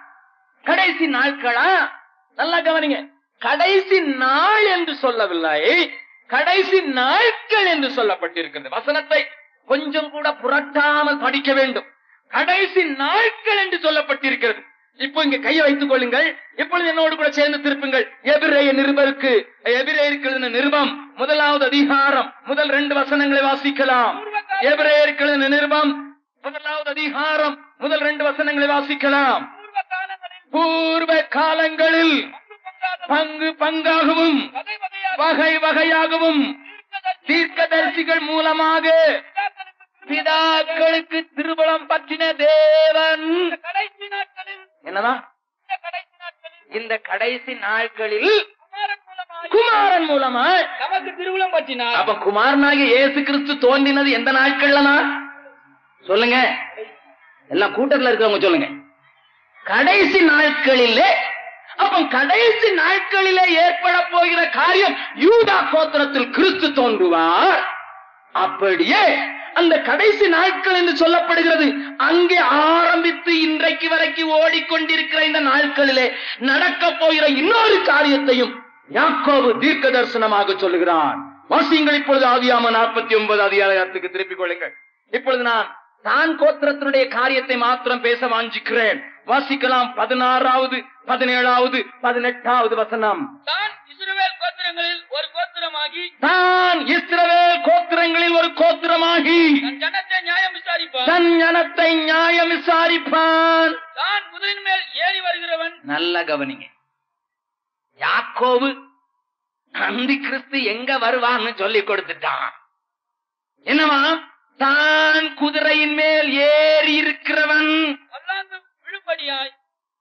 கடைசி நாட்களா நல்லா கவனிங்க கடைசி நாள் என்று சொல்லவில்லை கடைசி நாட்கள் என்று சொல்லப்பட்டிருக்கிறது வசனத்தை கொஞ்சம் கூட புரட்டாமல் படிக்க வேண்டும் கடைசி நாட்கள் என்று சொல்லப்பட்டிருக்கிறது இப்போ இங்க கையை வைத்துக் கொள்ளுங்கள் இப்பொழுது என்னோடு கூட சேர்ந்து திருப்புங்கள் எபிரேய நிருபருக்கு எபிரேயருக்கு நிருபம் முதலாவது அதிகாரம் முதல் ரெண்டு வசனங்களை வாசிக்கலாம் எபிரேயருக்கு நிருபம் முதலாவது அதிகாரம் முதல் ரெண்டு வசனங்களை வாசிக்கலாம் பூர்வ காலங்களில் பூர்வ காலங்களில் பங்கு பங்கு பங்காக பங்காகவும் வகை வகையாக வகை வகையாகவும் தீர்க்கதரிசி தீர்க்கதரிசிகள் மூலமாக பிதாக்களுக்கு பிதாக்களுக்கு திருபலம் பற்றின தேவன் இந்த கடைசி நாட்களில் என்னதான் இந்த கடைசி நாட்களில் இந்த கடைசி நாட்களில் குமாரன் மூலமாய் குமாரன் மூலமா நமக்கு திருவுளம் பற்றினார் அப்ப குமாரனாகிய இயேசு கிறிஸ்து தோன்றினது எந்த நாட்கள்லனா சொல்லுங்க எல்லாம் கூட்டத்துல இருக்கிறவங்க சொல்லுங்க கடைசி நாட்களிலே அப்ப கடைசி நாட்களிலே ஏற்பட போகிற காரியம் யூதா கோத்திரத்தில் கிறிஸ்து தோன்றுவார் அப்படியே அந்த கடைசி நாட்கள் என்று சொல்லப்படுகிறது அங்கே ஆரம்பித்து இன்றைக்கு வரைக்கும் ஓடிக்கொண்டிருக்கிற இந்த நாட்களிலே நடக்க போகிற இன்னொரு காரியத்தையும் யாக்கோபு தீர்க்க தரிசனமாக சொல்லுகிறான் வாசியுங்கள் இப்பொழுது ஆதியாம நாற்பத்தி ஒன்பது அதிகாரத்துக்கு திருப்பிக் கொள்ளுங்கள் இப்பொழுது நான் தான் கோத்திரத்தினுடைய காரியத்தை மாத்திரம் பேச வாஞ்சிக்கிறேன் வாசிக்கலாம் பதினாறாவது பதினேழாவது பதினெட்டாவது வசனம் தான் இஸ்ரவேல் கோத்திரங்களில் ஒரு கோத்திரமாகி தான் இஸ்ரவேல் கோத்திரங்களில் ஒரு கோத்திரமாகி தன் ஜனத்தை நியாயம் விசாரிப்பான் தன் ஞனத்தை நியாயம் விசாரிப்பான் தான் குதிரையின் மேல் ஏறி வருகிறவன் நல்ல கவனிங்க யாக்கோவு அந்தி கிறிஸ்து எங்க வருவான்னு சொல்லி கொடுத்துட்டான் என்னவா தான் குதிரையின் மேல் ஏறி இருக்கிறவன் மல்லாந்து விழும்படியாய்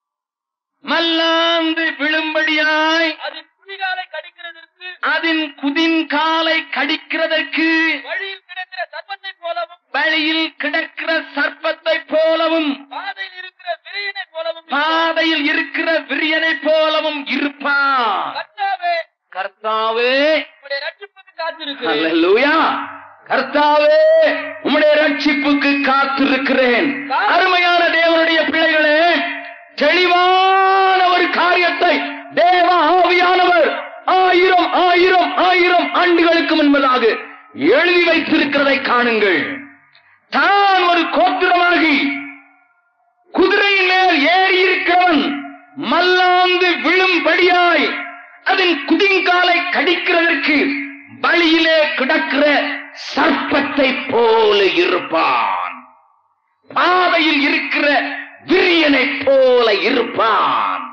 மல்லாந்து விழும்படியாய் அது குதிகாலை கடிக்கிறதற்கு அதன் குதின் காலை கடிக்கிறதற்கு வழியில் கிடக்கிற சர்ப்பத்தை போலவும் வழியில் கிடக்கிற சர்ப்பத்தை போலவும் பாதையில் இருக்கிற விரையினை போலவும் பாதையில் இருக்கிற விரியனை போலவும் இருப்பான் கர்த்தாவே கர்த்தாவே உடைய ரட்சிப்புக்கு காத்திருக்கிறேன் அல்லேலூயா கர்த்தாவே உம்முடைய ரட்சிப்புக்கு காத்திருக்கிறேன் அருமையான தேவனுடைய பிள்ளைகளே தெளிவான ஒரு காரியத்தை தேவ ஆவியானவர் ஆயிரம் ஆயிரம் ஆயிரம் ஆண்டுகளுக்கு முன்பதாக எழுதி வைத்திருக்கிறதை காணுங்கள் தான் ஒரு கோத்திரமாகி குதிரையின் மேல் ஏறி இருக்கிறவன் மல்லாந்து விழும்படியாய் அதன் குதிங்காலை கடிக்கிறதற்கு வழியிலே கிடக்கிற சர்ப்பத்தை போல இருப்பான் பாதையில் இருக்கிற விரியனை போல இருப்பான்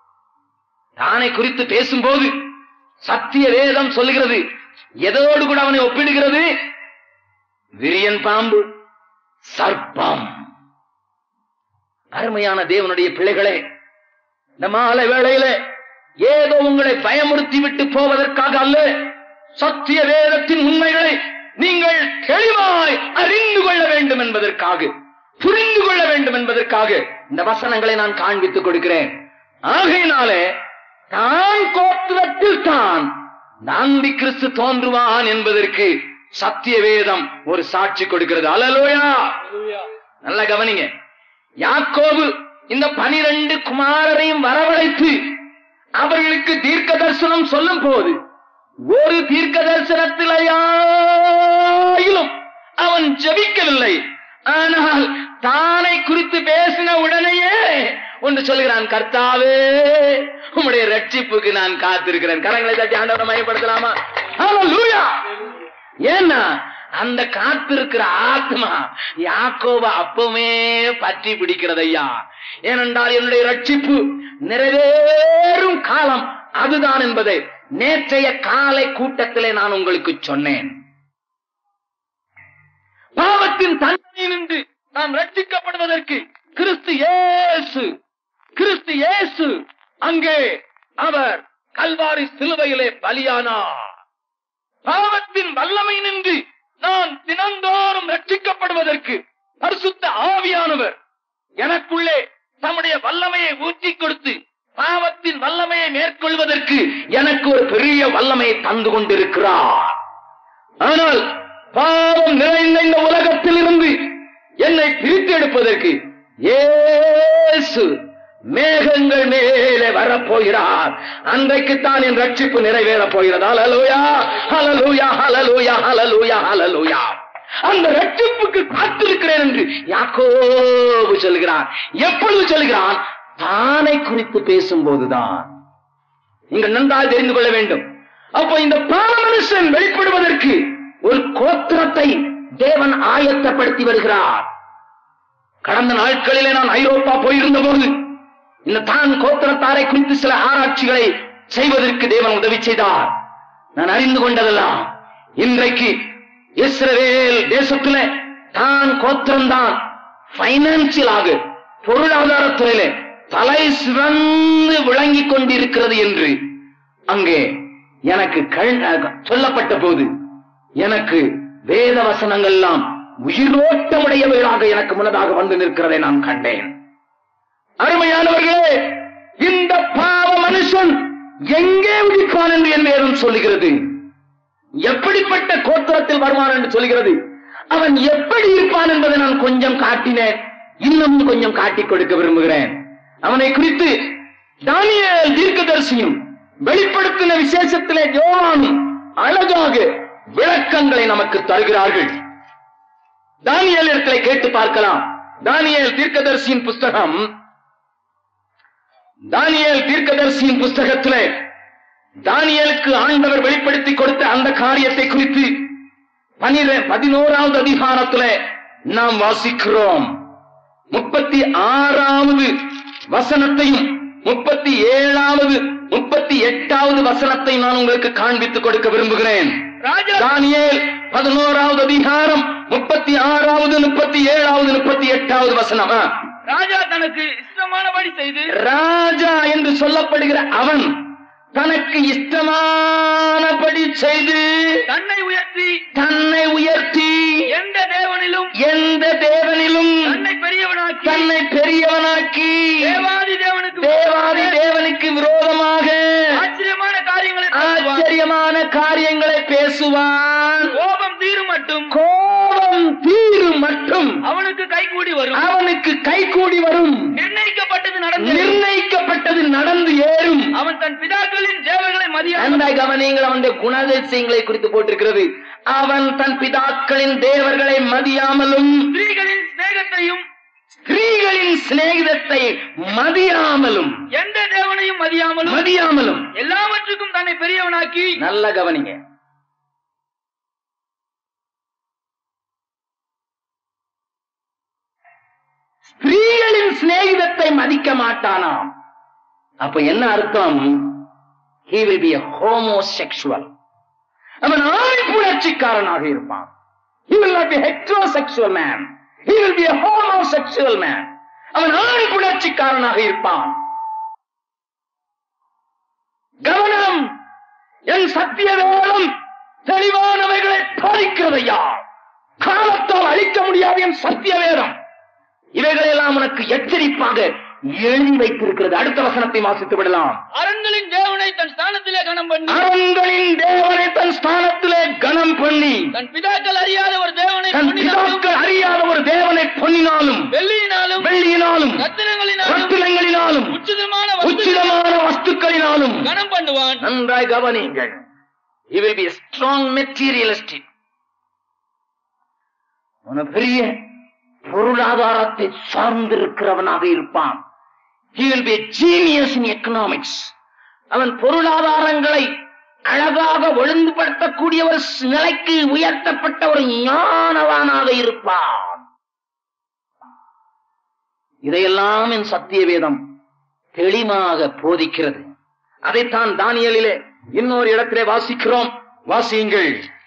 தானை குறித்து பேசும்போது சத்திய வேதம் சொல்லுகிறது எதோடு கூட அவனை ஒப்பிடுகிறது விரியன் பாம்பு சர்ப்பம் அருமையான தேவனுடைய பிள்ளைகளே இந்த மாலை வேளையில ஏதோ உங்களை பயமுறுத்தி விட்டு போவதற்காக அல்ல சத்திய வேதத்தின் உண்மைகளை நீங்கள் தெளிவாய் அறிந்து கொள்ள வேண்டும் என்பதற்காக புரிந்து கொள்ள வேண்டும் என்பதற்காக இந்த வசனங்களை நான் காண்பித்துக் கொடுக்கிறேன் ஆகையினாலே தான் கோத்திரத்தில் தான் நந்தி கிறிஸ்து தோன்றுவான் என்பதற்கு சத்திய வேதம் ஒரு சாட்சி கொடுக்கிறது அலலோயா நல்ல கவனிங்க யாக்கோபு இந்த பனிரெண்டு குமாரரையும் வரவழைத்து அவர்களுக்கு தீர்க்க தரிசனம் சொல்லும் போது ஒரு தீர்க்க தரிசனத்திலேயாயிலும் அவன் ஜெபிக்கவில்லை ஆனால் தானை குறித்து பேசின உடனேயே ஒன்று சொல்கிறான் கர்த்தாவே உம்முடைய ரட்சிப்புக்கு நான் காத்திருக்கிறேன் கரங்களை தட்டி ஆண்டவரை மயப்படுத்தலாமா ஹalleluya ஏன்னா அந்த காத்திருக்கிற ஆத்மா யாக்கோப அப்பவே பற்றி பிடிக்கிறது ஐயா ஏனென்றால் என்னுடைய ரட்சிப்பு நிறைவேறும் காலம் அதுதான் என்பதை நேற்றைய காலை கூட்டத்திலே நான் உங்களுக்கு சொன்னேன் பாவத்தின் தண்டனையினின்று நாம் ரட்சிக்கப்படுவதற்கு கிறிஸ்து இயேசு கிறிஸ்து இயேசு அங்கே அவர் கல்வாரி சிலுவையிலே பலியானார் பாவத்தின் வல்லமை நின்று நான் தினந்தோறும் ரட்சிக்கப்படுவதற்கு பரிசுத்த ஆவியானவர் எனக்குள்ளே தம்முடைய வல்லமையை ஊற்றிக் கொடுத்து பாவத்தின் வல்லமையை மேற்கொள்வதற்கு எனக்கு ஒரு பெரிய வல்லமையை தந்து கொண்டிருக்கிறார் ஆனால் பாவம் நிறைந்த இந்த உலகத்தில் இருந்து என்னை பிரித்து எடுப்பதற்கு இயேசு மேகங்கள் மேலே வரப்போகிறார் அன்றைக்குத்தான் என் ரட்சிப்பு நிறைவேறப் போகிறது ஹalleluya ஹalleluya ஹalleluya ஹalleluya ஹalleluya அந்த ரட்சிப்புக்கு காத்திருக்கிறேன் என்று யாக்கோபு சொல்கிறான் எப்பொழுது சொல்கிறான் தானை குறித்து பேசும்போதுதான் நீங்கள் நன்றாக தெரிந்து கொள்ள வேண்டும் அப்போ இந்த பாவ மனுஷன் வெளிப்படுவதற்கு ஒரு கோத்திரத்தை தேவன் ஆயத்தப்படுத்தி வருகிறார் கடந்த நாட்களிலே நான் ஐரோப்பா போயிருந்த போது இந்த தான் கோத்திரத்தாரை குறித்து சில ஆராய்ச்சிகளை செய்வதற்கு தேவன் உதவி செய்தார் நான் அறிந்து கொண்டதெல்லாம் இன்றைக்கு இஸ்ரவேல் தேசத்துல தான் கோத்திரம்தான் பைனான்சியலாக பொருளாதாரத்துறையிலே தலை சிறந்து விளங்கிக் கொண்டிருக்கிறது என்று அங்கே எனக்கு கண்- சொல்லப்பட்ட போது எனக்கு வேத வசனங்கள்லாம் உயிரோட்டமுடையவைகளாக எனக்கு முன்னதாக வந்து நிற்கிறதை நான் கண்டேன் அருமையானவர்களே இந்த பாவ மனுஷன் எங்கே உதிப்பான் என்று என் வேதம் சொல்லுகிறது எப்படிப்பட்ட கோத்திரத்தில் வருவான் என்று சொல்கிறது அவன் எப்படி இருப்பான் என்பதை நான் கொஞ்சம் காட்டினேன் இன்னும் கொஞ்சம் காட்டிக் கொடுக்க விரும்புகிறேன் அவனை குறித்து தானியேல் தீர்க்கதரிசியும் வெளிப்படுத்தின விசேஷத்திலே யோவானும் அழகாக விளக்கங்களை நமக்கு தருகிறார்கள் தானியேல் இடத்திலே கேட்டு பார்க்கலாம் தானியேல் தீர்க்கதரிசியின் புஸ்தகம் தானியேல் தீர்க்கதரிசியின் புஸ்தகத்திலே தானியேலுக்கு ஆண்டவர் வெளிப்படுத்தி கொடுத்த அந்த காரியத்தை குறித்து பனிரெ பதினோராவது அதிகாரத்திலே நாம் வாசிக்கிறோம் முப்பத்தி ஆறாவது வசனத்தையும் முப்பத்தி ஏழாவது முப்பத்தி எட்டாவது வசனத்தை நான் உங்களுக்கு காண்பித்துக் கொடுக்க விரும்புகிறேன் ராஜா தானியேல் பதினோராவது அதிகாரம் முப்பத்தி ஆறாவது முப்பத்தி ஏழாவது முப்பத்தி எட்டாவது வசனம் ஆ. ராஜா தனக்கு இஷ்டமானபடி செய்து ராஜா என்று சொல்லப்படுகிற அவன் தனக்கு இஷ்டமானபடி செய்து தன்னை உயர்த்தி தன்னை உயர்த்தி எந்த தேவனிலும் எந்த தேவனிலும் தன்னை பெரியவனாக்கி தன்னை பெரியவனாக்கி தேவாதி தேவனுக்கு தேவாதி தேவனுக்கு விரோதமாக ஆச்சரியமான காரியங்களை பேசுவான். ஆச்சரியமான காரியங்களை பேசுவான் கோபம் தீரும் மட்டும் கோபம் தீரும் மட்டும் அவனுக்கு கைகூடி வரும் அவனுக்கு கைகூடி வரும் நிர்ணயிக்கப்பட்டது நடந்தது நிர்ணயிக்கப்பட்டது நடந்து ஏறும் அவன் தன் பிதாக்களின் தேவைகளை மதியாமல் அந்த கவனியங்கள் அவனுடைய குணாதிசயங்களை குறித்து போட்டிருக்கிறது அவன் தன் பிதாக்களின் தேவர்களை மதியாமலும் ஸ்திரீகளின் சிநேகத்தையும் ஸ்திரீகளின் சிநேகிதத்தை மதியாமலும் எந்த தேவனையும் மதியாமலும் மதியாமலும் எல்லாவற்றுக்கும் தன்னை பெரியவனாக்கி நல்ல கவனிங்க ஸ்திரீகளின் சிநேகிதத்தை மதிக்க மாட்டானாம் அப்ப என்ன அர்த்தம் he will be a homosexual அவன் ஆண் புணர்ச்சிக்காரனாக இருப்பான் he will not be a heterosexual man he will be a homosexual man அவன் ஆண் புணர்ச்சிக்காரனாக இருப்பான் கவனம் என் சத்திய வேதம் தெளிவானவைகளை பாதிக்கிறதையா காலத்தால் அழிக்க முடியாது என் சத்திய வேதம் இவைகளெல்லாம் உனக்கு எச்சரிப்பாக எழுதி வைத்திருக்கிறது அடுத்த வசனத்தை வாசித்து விடலாம் அரண்களின் தேவனை தன் ஸ்தானத்திலே கனம் பண்ணி அரண்களின் தேவனை தன் ஸ்தானத்திலே கனம் பண்ணி தன் பிதாக்கள் அறியாத ஒரு தேவனை தன் பொன்னினாலும், பிதாக்கள் அறியாத ஒரு தேவனை பொன்னினாலும் வெள்ளியினாலும் வெள்ளியினாலும் ரத்தினங்களினாலும் ரத்தினங்களினாலும் உச்சிதமான வஸ்துக்களை உச்சிதமான வஸ்துக்களினாலும் கனம் பண்ணுவான் நன்றாய் கவனியுங்கள் he will be a strong materialistic அவன பெரிய பொருளாதாரத்தை சார்ந்திருக்கிறவனாக இருப்பான் he will be a genius in economics அவன் பொருளாதாரங்களை அழகாக ஒழுங்குபடுத்தக்கூடிய ஒரு நிலைக்கு உயர்த்தப்பட்ட ஒரு ஞானவானாக இருப்பான் இதையெல்லாம் என் சத்திய வேதம் தெளிவாக போதிக்கிறது அதைத்தான் தானியலிலே இன்னொரு இடத்திலே வாசிக்கிறோம் வாசியுங்கள்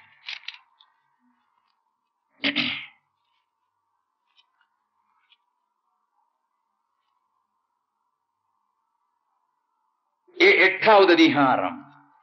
எ- எட்டாவது அதிகாரம்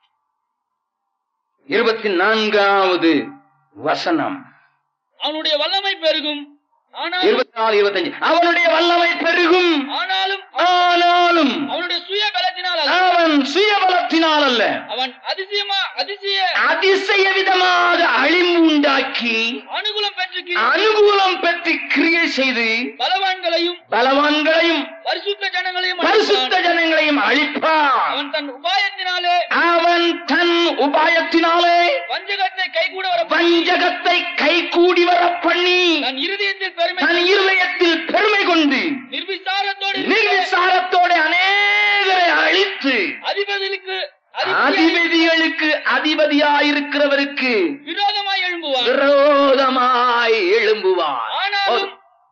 இருபத்தி நான்காவது வசனம் அவனுடைய வல்லமை பெருகும் ஆனாலும் இருபத்தி நாலு இருபத்தஞ்சு அவனுடைய வல்லமை பெருகும் ஆனாலும் ஆனாலும் அவனுடைய சுய பலத்தினால் அல்ல. அவன் சுயபலத்தினால் அல்ல அவன் அதிசயமா அதிசய அதிசய விதமாக அழிவு உண்டாக்கி அனுகூலம் பெற்று அனுகூலம் பெற்று கிரியை செய்து பலவான்களையும் பலவான்களையும் பரிசுத்த ஜனங்களையும் பரிசுத்த அழிப்பான். ஜனங்களையும் அழிப்பான் அவன் தன் உபாயத்தினாலே அவன் தன் உபாயத்தினாலே வஞ்சகத்தை கைகூட வர வஞ்சகத்தை கைகூடி வர பண்ணி தன் இருதயத்தில் பெருமை தன் இருதயத்தில் பெருமை கொண்டு நிர்விசாரத்தோடு நிர்விசாரத்தோட அநேகரை அழித்து அதிபதிகளுக்கு அதிபதிகளுக்கு அதிபதியாயிருக்கிறவருக்கு விரோதமாய் எழும்புவான் விரோதமாய் எழும்புவார் ஆனாலும்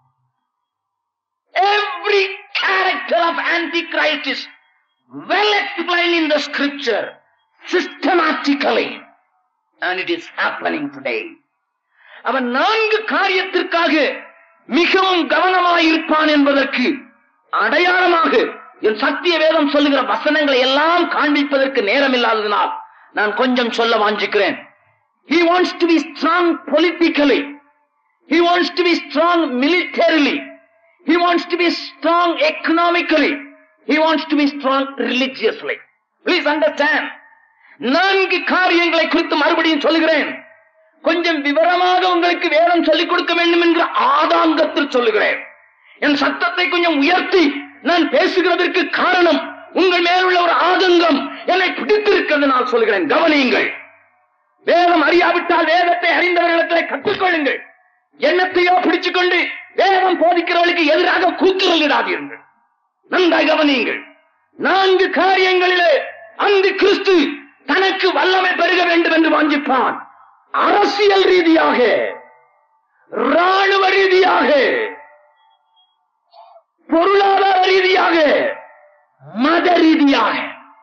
Every character of Antichrist is well explained in the scripture systematically. And it is happening today. அவன் நான்கு காரியத்திற்காக மிகவும் கவனமாயிருப்பான் என்பதற்கு அடையாளமாக என் சத்திய வேதம் சொல்லுகிற வசனங்களை எல்லாம் காண்பிப்பதற்கு நேரம் இல்லாததினால் நான் கொஞ்சம் சொல்ல வாஞ்சிக்கிறேன் He wants to be strong politically. He wants to be strong militarily. He wants to be strong economically. He wants to be strong religiously. Please understand. நான்கு காரியங்களை குறித்து மறுபடியும் சொல்லுகிறேன் கொஞ்சம் விவரமாக உங்களுக்கு வேதம் சொல்லிக் கொடுக்க வேண்டும் என்கிற ஆதாங்கத்தில் சொல்லுகிறேன் என் சத்தத்தை கொஞ்சம் உயர்த்தி நான் பேசுகிறதற்கு காரணம் உங்கள் மேலுள்ள ஒரு ஆதங்கம் என்னை பிடித்திருக்கிறது நான் சொல்லுகிறேன் கவனியுங்கள் வேதம் அறியாவிட்டால் வேதத்தை அறிந்தவர்களிடத்தில் கற்றுக்கொள்ளுங்கள் எண்ணத்தையோ பிடிச்சுக்கொண்டு வேதம் போதிக்கிறவர்களுக்கு எதிராக கூக்குரலிடாதீர்கள் நன்றாய் கவனியுங்கள் நான்கு காரியங்களிலே அந்த கிறிஸ்து தனக்கு வல்லமை பெருக வேண்டும் என்று வாஞ்சிப்பான் அரசியல் ரீதியாக ராணுவ ரீதியாக பொருளாதார ரீதியாக மத மத ரீதியாக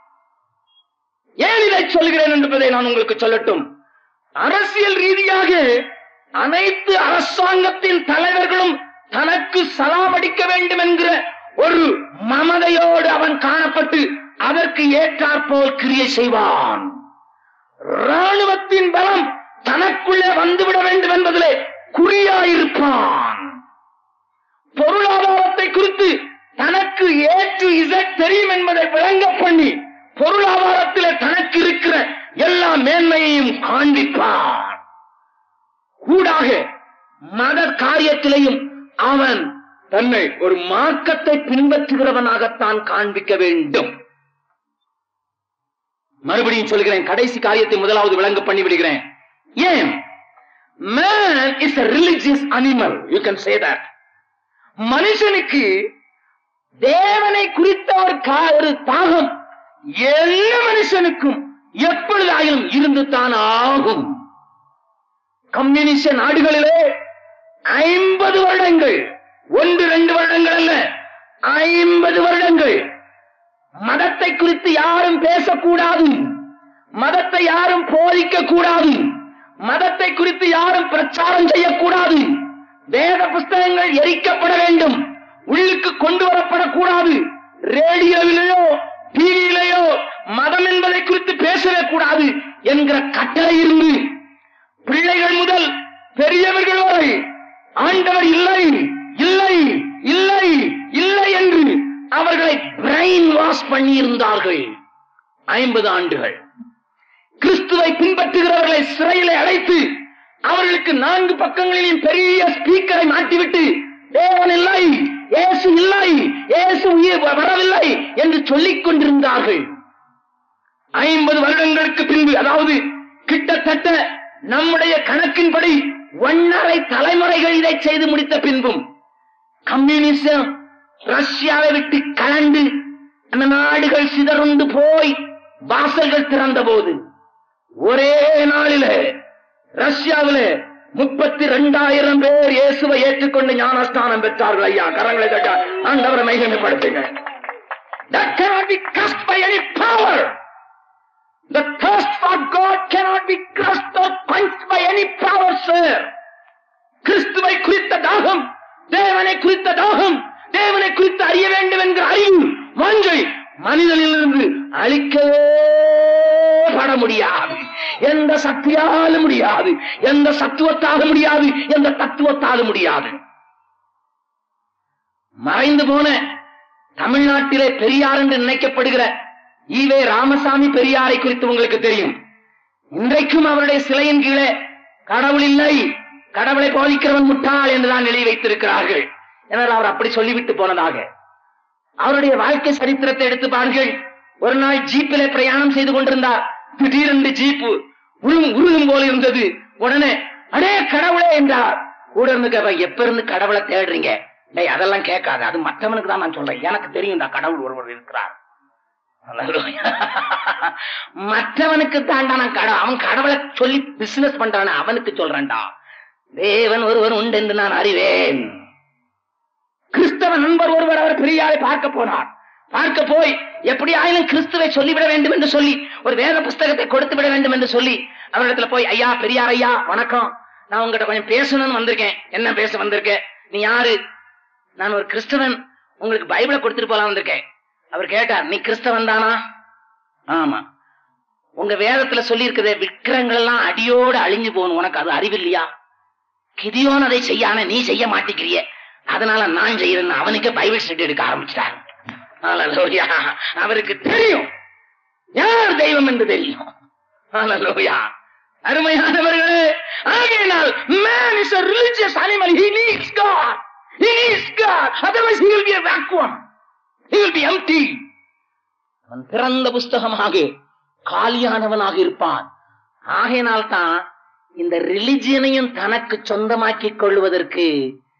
ஏன் இதை சொல்கிறேன் என்பதை நான் உங்களுக்கு சொல்லட்டும் அரசியல் ரீதியாக அனைத்து அரசாங்கத்தின் தலைவர்களும் தனக்கு சலாம் அடிக்க வேண்டும் என்கிற ஒரு மமதையோடு அவன் காணப்பட்டு அதற்கு ஏற்றாற்போல் கிரியை செய்வான் ராணுவத்தின் பலம் தனக்குள்ளே வந்துவிட வேண்டும் என்பதிலே குறியாயிருப்பான் பொருளாதாரத்தை குறித்து தனக்கு ஏற்று இசட் தெரியும் என்பதை விளங்க பண்ணி பொருளாதாரத்திலே தனக்கு இருக்கிற எல்லா மேன்மையையும் காண்பிப்பான் கூடாக மத காரியத்திலையும் அவன் தன்னை ஒரு மார்க்கத்தை பின்பற்றுகிறவனாகத்தான் காண்பிக்க வேண்டும் மறுபடியும் சொல்கிறேன் கடைசி காரியத்தை முதலாவது விளங்க பண்ணி விடுகிறேன் ஏன் man is a religious animal you can say that மனுஷனுக்கு தேவனை குறித்த ஒரு கா- ஒரு தாகம் எல்லா மனுஷனுக்கும் எப்பொழுதாயிலும் இருந்து தான் ஆகும் கம்யூனிஸ்ட் நாடுகளிலே ஐம்பது வருடங்கள் ஒன்று ரெண்டு வருடங்கள் அல்ல ஐம்பது வருடங்கள் மதத்தை குறித்து யாரும் பேசக்கூடாது மதத்தை யாரும் போதிக்க கூடாது மதத்தை குறித்து யாரும் பிரச்சாரம் செய்யக்கூடாது வேத புஸ்தகங்கள் எரிக்கப்பட வேண்டும் உள்ளுக்கு கொண்டு வரப்படக்கூடாது ரேடியோவிலேயோ டிவியிலேயோ மதம் என்பதை குறித்து பேசவே கூடாது என்கிற கட்டளை இருந்து பிள்ளைகள் முதல் பெரியவர்கள் வரை ஆண்டவர் இல்லை இல்லை இல்லை இல்லை என்று அவர்களை பிரெயின் வாஷ் பண்ணி இருந்தார்கள் ஐம்பது ஆண்டுகள் கிறிஸ்துவை பின்பற்றுகிறவர்களை சிறையிலே அழைத்து அவர்களுக்கு நான்கு பக்கங்களிலும் பெரிய ஸ்பீக்கரை மாட்டிவிட்டு தேவன் இல்லை இயேசு இல்லை இயேசு உயிர் வரவில்லை என்று சொல்லிக் கொண்டிருந்தார்கள் ஐம்பது வருடங்களுக்கு பின்பு அதாவது கிட்டத்தட்ட நம்முடைய கணக்கின்படி ஒன்னரை தலைமுறைகள் இதை செய்து முடித்த பின்பும் கம்யூனிசம் ரஷ்யாவை விட்டு கலந்து அந்த நாடுகள் சிதறுண்டு போய் வாசல்கள் திறந்த போது ஒரே நாளில ரஷ்யாவில முப்பத்தி ரெண்டாயிரம் பேர் இயேசுவை ஏற்றுக்கொண்டு ஞானஸ்தானம் பெற்றார்கள் ஐயா கரங்களை தட்டா ஆண்டவரை மைகமைப்படுத்துங்க That cannot be crushed by any power. The thirst for God cannot be crushed or quenched by any power, sir. கிறிஸ்துவை குறித்த தாகம் தேவனை குறித்த தாகம் தேவனை குறித்து அறிய வேண்டும் என்கிற அறிவு வாஞ்சை மனிதனிலிருந்து அழிக்கவே பட முடியாது எந்த சக்தியாலும் முடியாது எந்த சத்துவத்தாலும் முடியாது எந்த தத்துவத்தாலும் முடியாது மறைந்து போன தமிழ்நாட்டிலே பெரியார் என்று நினைக்கப்படுகிற ஈவே ராமசாமி பெரியாரை குறித்து உங்களுக்கு தெரியும் இன்றைக்கும் அவருடைய சிலையின் கீழே கடவுள் இல்லை கடவுளை போதிக்கிறவன் முட்டாள் என்றுதான் எழுதி வைத்திருக்கிறார்கள் எனவே அவர் அப்படி சொல்லிவிட்டு போனதாக அவருடைய வாழ்க்கை சரித்திரத்தை எடுத்து பாருங்கள் ஒரு நாள் ஜீப்பிலே பிரயாணம் செய்து கொண்டிருந்தார் திடீரென்று ஜீப்பு உருகும் உருகும் போல இருந்தது உடனே அடே கடவுளே என்றார் கூட இருந்து கேப்ப எப்ப இருந்து கடவுளை தேடுறீங்க டேய் அதெல்லாம் கேட்காது அது மற்றவனுக்கு தான் நான் சொல்றேன் எனக்கு தெரியும் இந்த கடவுள் ஒருவர் இருக்கிறார் மற்றவனுக்கு தாண்டா நான் கடவுள் அவன் கடவுளை சொல்லி பிசினஸ் பண்றான அவனுக்கு சொல்றேன்டா தேவன் ஒருவர் உண்டு என்று நான் அறிவேன் கிறிஸ்தவ நண்பர் ஒருவர் அவர் பெரியாரை பார்க்க போனார் பார்க்க போய் எப்படி ஆயினும் கிறிஸ்துவை சொல்லிவிட வேண்டும் என்று சொல்லி ஒரு வேத புஸ்தகத்தை கொடுத்து விட வேண்டும் என்று சொல்லி அவரிடத்துல போய் ஐயா பெரியார் ஐயா வணக்கம் நான் உங்ககிட்ட கொஞ்சம் பேசணும்னு வந்திருக்கேன் என்ன பேச வந்திருக்கேன் நீ யாரு நான் ஒரு கிறிஸ்தவன் உங்களுக்கு பைபிளை கொடுத்துட்டு போலாம் வந்திருக்கேன் அவர் கேட்டார் நீ கிறிஸ்தவன் தானா ஆமா உங்க வேதத்துல சொல்லி இருக்கிற விக்கிரங்கள் எல்லாம் அடியோடு அழிஞ்சு போகணும் உனக்கு அது அறிவில்லையா கிதியோன் அதை செய்ய ஆனா நீ செய்ய மாட்டேங்கிறிய அதனால நான் செய்யறேன்னு அவனுக்கு பைபிள் ஸ்டடி எடுக்க ஆரம்பிச்சிட்டாரு ஹalleluya. அவருக்கு தெரியும் யார் தெய்வம் என்று தெரியும் ஹalleluya. அருமையானவர்களே ஆகையினால் man is a religious animal he needs God he needs God otherwise he will be a vacuum he will be empty அவன் பிறந்த புஸ்தகமாக காலியானவனாக இருப்பான் ஆகையினால் தான் இந்த ரிலிஜியனையும் தனக்கு சொந்தமாக்கிக் கொள்வதற்கு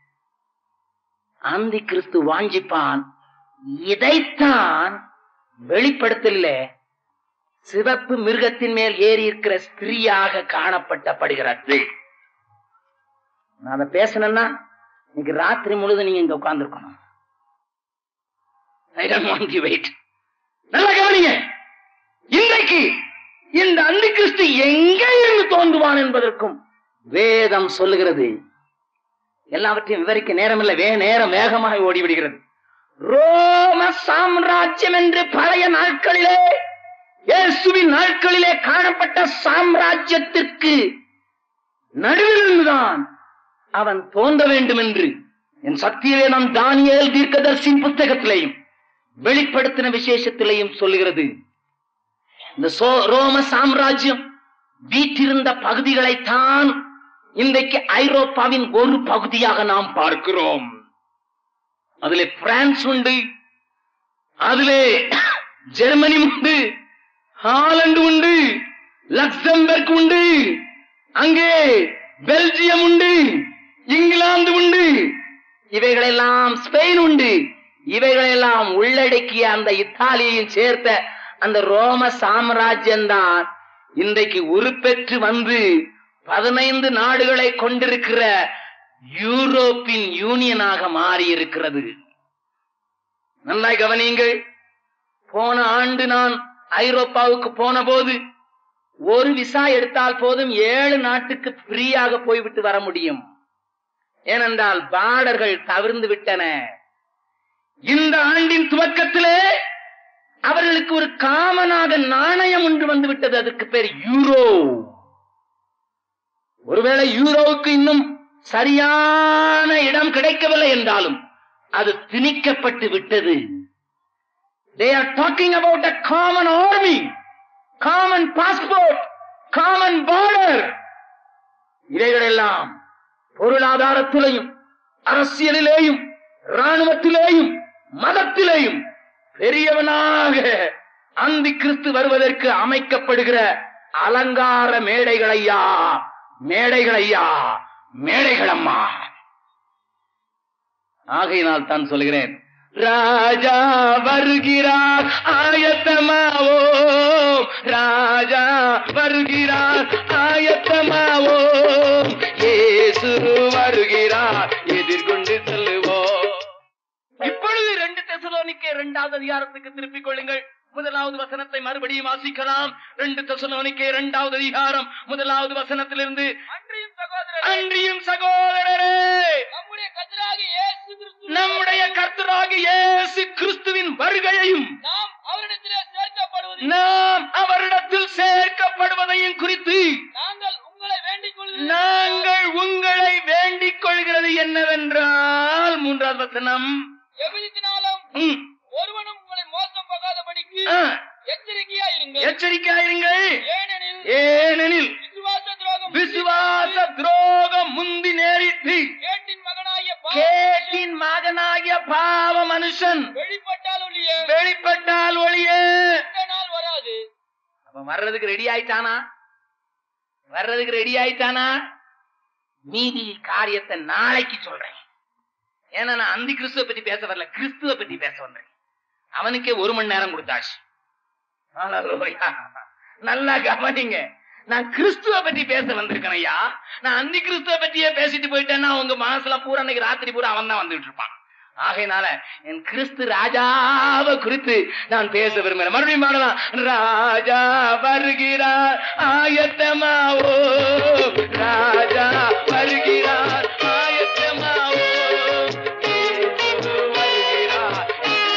ஆந்தி கிறிஸ்து வாஞ்சிப்பான் இதைத்தான் வெளிப்படுத்தல சிவப்பு மிருகத்தின் மேல் ஏறி இருக்கிற ஸ்திரீயாக காணப்பட்டப்படுகிறது நான் அதை பேசணும்னா இன்னைக்கு ராத்திரி முழுதும் நீங்க இங்க உட்கார்ந்துருக்கணும் I don't want you wait நல்லா கவனிங்க இன்றைக்கு இந்த அந்தி கிறிஸ்து எங்கே இருந்து தோன்றுவான் என்பதற்கும் வேதம் சொல்லுகிறது எல்லாவற்றையும் விவரிக்க நேரமில்லை வே நேரம் வேகமாக ஓடிவிடுகிறது ரோம சாம்ராஜ்யம் என்று பழைய நாட்களிலே இயேசுவின் நாட்களிலே காணப்பட்ட சாம்ராஜ்யத்திற்கு நடுவிலிருந்துதான் அவன் தோன்ற வேண்டும் என்று என் சத்தியவே நாம் தானியேல் தீர்க்கதர்சியின் புத்தகத்திலேயும் வெளிப்படுத்தின விசேஷத்திலேயும் சொல்லுகிறது இந்த சோ- ரோம சாம்ராஜ்யம் வீற்றிருந்த பகுதிகளைத்தான் இன்றைக்கு ஐரோப்பாவின் ஒரு பகுதியாக நாம் பார்க்கிறோம் அதிலே பிரான்ஸ் உண்டு அதிலே ஜெர்மனி உண்டு ஹாலந்து உண்டு லக்சம்பர்க் உண்டு அங்கே பெல்ஜியம் உண்டு இங்கிலாந்து உண்டு இவைகளெல்லாம் ஸ்பெயின் உண்டு இவைகளெல்லாம் உள்ளடக்கிய அந்த இத்தாலியையும் சேர்த்த அந்த ரோம சாம்ராஜ்யம் தான் இன்றைக்கு உருப்பெற்று வந்து பதினைந்து நாடுகளை கொண்டிருக்கிற யூரோப்பின் யூனியனாக மாறி இருக்கிறது நன்றாய் கவனியுங்கள் போன ஆண்டு நான் ஐரோப்பாவுக்கு போன போது ஒரு விசா எடுத்தால் போதும் ஏழு நாட்டுக்கு ஃப்ரீயாக போய்விட்டு வர முடியும் ஏனென்றால் பார்டர்கள் தவிர்ந்து விட்டன இந்த ஆண்டின் துவக்கத்திலே அவர்களுக்கு ஒரு காமனாக நாணயம் ஒன்று வந்து விட்டது அதுக்கு பேர் யூரோ ஒருவேளை யூரோவுக்கு இன்னும் சரியான இடம் கிடைக்கவில்லை என்றாலும் அது திணிக்கப்பட்டு விட்டது they are talking about a common army common passport common border இவைகளெல்லாம் பொருளாதாரத்திலேயும் அரசியலிலேயும் ராணுவத்திலேயும் மதத்திலேயும் பெரியவனாக அந்தி கிறிஸ்து வருவதற்கு அமைக்கப்படுகிற அலங்கார மேடைகளையா மேடைகளையா மேடைகளம்மா ஆகையினால் தான் சொல்கிறேன் ராஜா வருகிறார் ஆயத்தமாவோ ராஜா வருகிறார் ஆயத்தமாவோ இயேசு வருகிறார் எதிர்கொண்டு செல்லுவோம் இப்பொழுது ரெண்டு தெசலோனிக்கே இரண்டாவது அதிகாரத்துக்கு திருப்பிக் கொள்ளுங்கள் முதலாவது வசனத்தை மறுபடியும் வாசிக்கலாம் ரெண்டு தெசலோனிக்கே இரண்டாவது அதிகாரம் முதலாவது வசனத்திலிருந்து அன்றியும் சகோதரரே அன்றியும் சகோதரரே நம்முடைய கத்தராகிய இயேசு கிறிஸ்து நம்முடைய கர்த்தராகிய இயேசு கிறிஸ்துவின் வருகையையும் நாம் அவரிடத்திலே சேர்க்கப்படுவது நாம் அவரிடத்தில் சேர்க்கப்படுவதையும் குறித்து நாங்கள் உங்களை வேண்டிக் கொள்கிறோம் நாங்கள் உங்களை வேண்டிக் கொள்கிறது என்னவென்றால் மூன்றாவது வசனம் எவ்விதத்தினாலும் ம், ஒருவனும் உங்களை மோசம் போகாதபடிக்கு ஆ, எச்சரிக்கையாயிருங்கள் எச்சரிக்கையாயிருங்கள் ஏனெனில் ஏனெனில் விசுவாச துரோகம் விசுவாச துரோகம் முந்தி நேரிட்டு கேட்டின் மகனாகிய பாவம் கேட்டின் மகனாகிய பாவ மனுஷன் வெளிப்பட்டால் ஒழிய வெளிப்பட்டால் ஒளிய இந்த நாள் வராது அப்ப வர்றதுக்கு ரெடி ஆயிட்டானா வர்றதுக்கு ரெடி ஆயிட்டானா மீதி காரியத்தை நாளைக்கு சொல்றேன் ஏன்னா நான் அந்தி கிறிஸ்துவ பத்தி பேச வரல கிறிஸ்துவ பத்தி பேச வந்தேன் அவனுக்கே ஒரு மணி நேரம் கொடுத்தாச்சு ஹalleluya. நல்லா கவனிங்க நான் கிறிஸ்துவ பத்தி பேச வந்திருக்கேன் ஐயா நான் அந்தி கிறிஸ்துவ பத்தியே பேசிட்டு போயிட்டேன்னா உங்க மனசுல பூரா அன்னைக்கு ராத்திரி பூரா அவன் தான் வந்துட்டு இருப்பான் ஆகையினால என் கிறிஸ்து ராஜாவை குறித்து நான் பேச விரும்புகிறேன் மறுபடியும் பாடலாம் ராஜா வருகிறார் ஆயத்தமாவோ ராஜா வருகிறார் ஆயத்தமாவோ இயேசு வருகிறார்.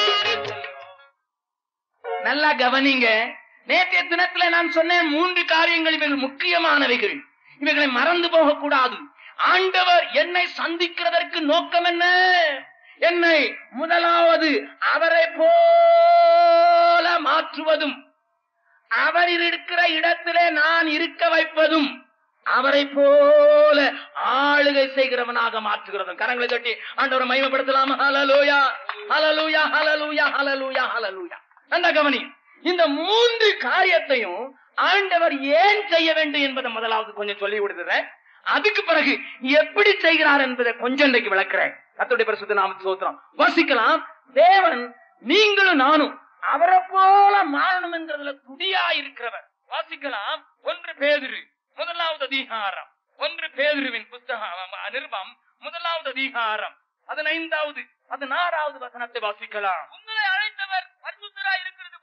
நல்லா கவனிங்க நேற்றைய தினத்துல நான் சொன்னேன் மூன்று காரியங்கள் இவைகள் முக்கியமானவைகள் இவைகளை மறந்து போக கூடாது ஆண்டவர் என்னை சந்திக்கிறதற்கு நோக்கம் என்ன என்னை முதலாவது அவரை போல மாற்றுவதும் அவர் இருக்கிற இடத்திலே நான் இருக்க வைப்பதும் அவரை போல ஆளுகை செய்கிறவனாக மாற்றுகிறதும் கரங்களை தட்டி ஆண்டவரை மகிமைப்படுத்தலாம் ஹalleluya ஹalleluya ஹalleluya ஹalleluya ஹalleluya நல்லா கவனி இந்த மூன்று காரியத்தையும் ஆண்டவர் ஏன் செய்ய வேண்டும் என்பதை முதலாவது கொஞ்சம் சொல்லி கொடுத்துறேன் அதுக்கு பிறகு எப்படி செய்கிறார் என்பதை கொஞ்சம் இன்றைக்கு விளக்குறேன் கர்த்தருடைய பரிசுத்த நாம சோத்திரம் வாசிக்கலாம் தேவன் நீங்களும் நானும் அவரை போல மாறணும் என்கிறதுல துடியா இருக்கிறவர் வாசிக்கலாம் ஒன்று பேதிரு முதலாவது அதிகாரம் ஒன்று பேதிருவின் புஸ்தகம் நிருபம் முதலாவது அதிகாரம் பதினைந்தாவது பதினாறாவது வசனத்தை வாசிக்கலாம் உங்களை அழைத்தவர் பரிசுத்தராய் இருக்கிறது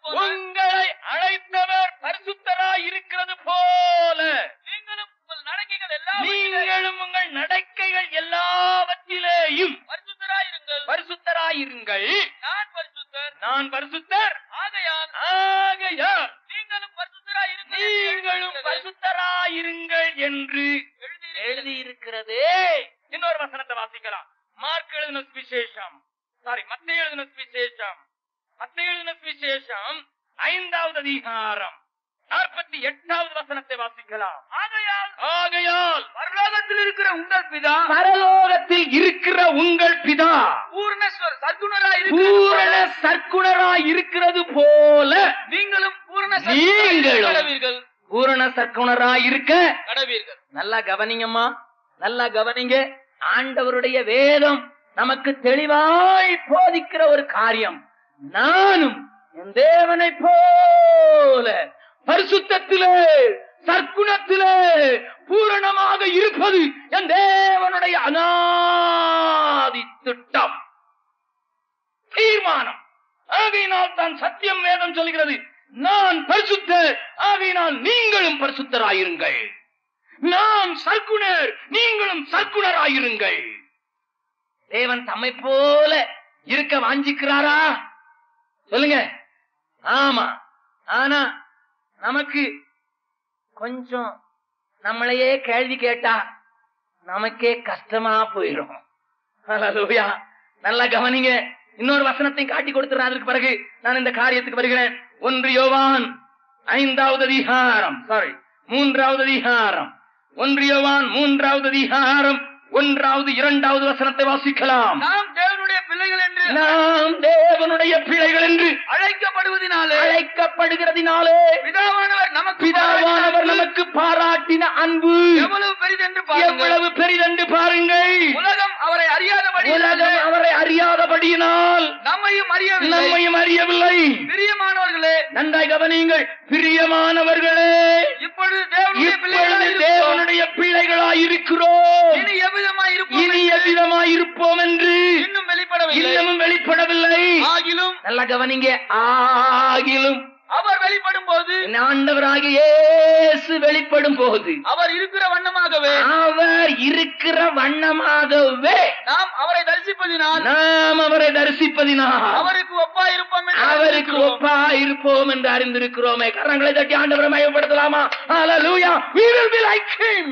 போல உங்களை அழைத்தவர் பரிசுத்தராய் இருக்கிறது போல நீங்களும் உங்கள் நடக்கைகள் எல்லாம் நீங்களும் உங்கள் நடக்கைகள் எல்லாவற்றிலேயும் பரிசுத்தராயிருங்கள் பரிசுத்தராயிருங்கள் நான் பரிசுத்தர் நான் பரிசுத்தர் ஆகையால் ஆகையால் நீங்களும் பரிசுத்தராயிருங்கள் நீங்களும் பரிசுத்தராயிருங்கள் என்று எழுதியிருக்கிறது இன்னொரு வசனத்தை வாசிக்கலாம் மார்க் எழுதின சுவிசேஷம் சாரி மத்திய எழுதின சுவிசேஷம் மத்திய எழுதின சுவிசேஷம் ஐந்தாவது அதிகாரம் நாற்பத்தி எட்டாவது வசனத்தை வாசிக்கலாம் ஆகையால் ஆகையால் பரலோகத்தில் இருக்கிற உங்கள் பிதா பரலோகத்தில் இருக்கிற உங்கள் பிதா பூர்ணஸ்வர் சர்க்குணராய் பூரண சர்க்குணராய் இருக்கிறது போல நீங்களும் பூரண நீங்களும். கடவீர்கள் பூரண சர்க்குணராய் இருக்க கடவீர்கள் நல்லா கவனிங்கம்மா நல்லா கவனிங்க ஆண்டவருடைய வேதம் நமக்கு தெளிவாய் போதிக்கிற ஒரு காரியம் நானும் என் தேவனை போல பரிசுத்தத்திலே சற்குணத்திலே பூரணமாக இருப்பது என் தேவனுடைய அநாதி திட்டம் தீர்மானம் ஆகையினால் தான் சத்தியம் வேதம் சொல்கிறது நான் பரிசுத்தர் ஆகையினால் நீங்களும் பரிசுத்தராயிருங்கள் நான் சர்க்குணர் நீங்களும் சர்க்குணராயிருங்கள் தேவன் தம்மை போல இருக்க வாஞ்சிக்கிறாரா சொல்லுங்க ஆமா ஆனா நமக்கு கொஞ்சம் நம்மளையே கேள்வி கேட்டா நமக்கே கஷ்டமா போயிடும் ஹalleluya. நல்லா கவனிங்க இன்னொரு வசனத்தையும் காட்டி கொடுத்துறேன் அதற்கு பிறகு நான் இந்த காரியத்துக்கு வருகிறேன் ஒன்று யோவான் ஐந்தாவது அதிகாரம் சாரி மூன்றாவது அதிகாரம் ஒன்று யோவான் மூன்றாவது அதிகாரம் ஒன்றாவது இரண்டாவது வசனத்தை வாசிக்கலாம் நாம் தேவனுடைய பிள்ளைகள் என்று நாம் தேவனுடைய பிள்ளைகள் என்று அழைக்கப்படுவதினாலே அழைக்கப்படுகிறதினாலே பிதாவானவர் நமக்கு பிதாவானவர் நமக்கு பாராட்டின அன்பு எவ்வளவு பெரிதென்று பாருங்கள் எவ்வளவு பெரிதென்று பாருங்கள் உலகம் அவரை அறியாதபடி உலகம் அவரை அறியாதபடியினால் நம்மையும் அறியவில்லை நம்மையும் அறியவில்லை பிரியமானவர்களே நன்றாய் கவனியுங்கள் பிரியமானவர்களே இப்பொழுது தேவனுடைய பிள்ளைகளாய் இப்பொழுது இருக்கிறோம். தேவனுடைய பிள்ளைகளாய் இருக்கிறோம் இனி எவ்விதமாய் இருப்போம் இனி என்று எவ்விதமாய் இருப்போம் என்று இன்னும் வெளிப்படவில்லை இன்னமும் வெளிப்படவில்லை ஆகிலும் நல்லா கவனிங்க ஆகிலும் அவர் வெளிப்படும் போது என் ஆண்டவராகிய இயேசு வெளிப்படும் போது அவர் இருக்கிற வண்ணமாகவே அவர் இருக்கிற வண்ணமாகவே நாம் அவரை தரிசிப்பதினால் நாம் அவரை தரிசிப்பதினால் அவருக்கு ஒப்பாய் இருப்போம் என்று அவருக்கு அறிந்திருக்கிறோம். ஒப்பா இருப்போம் என்று அறிந்திருக்கிறோமே கரங்களை தட்டி ஆண்டவரை மயப்படுத்தலாமா Hallelujah. We will be like him.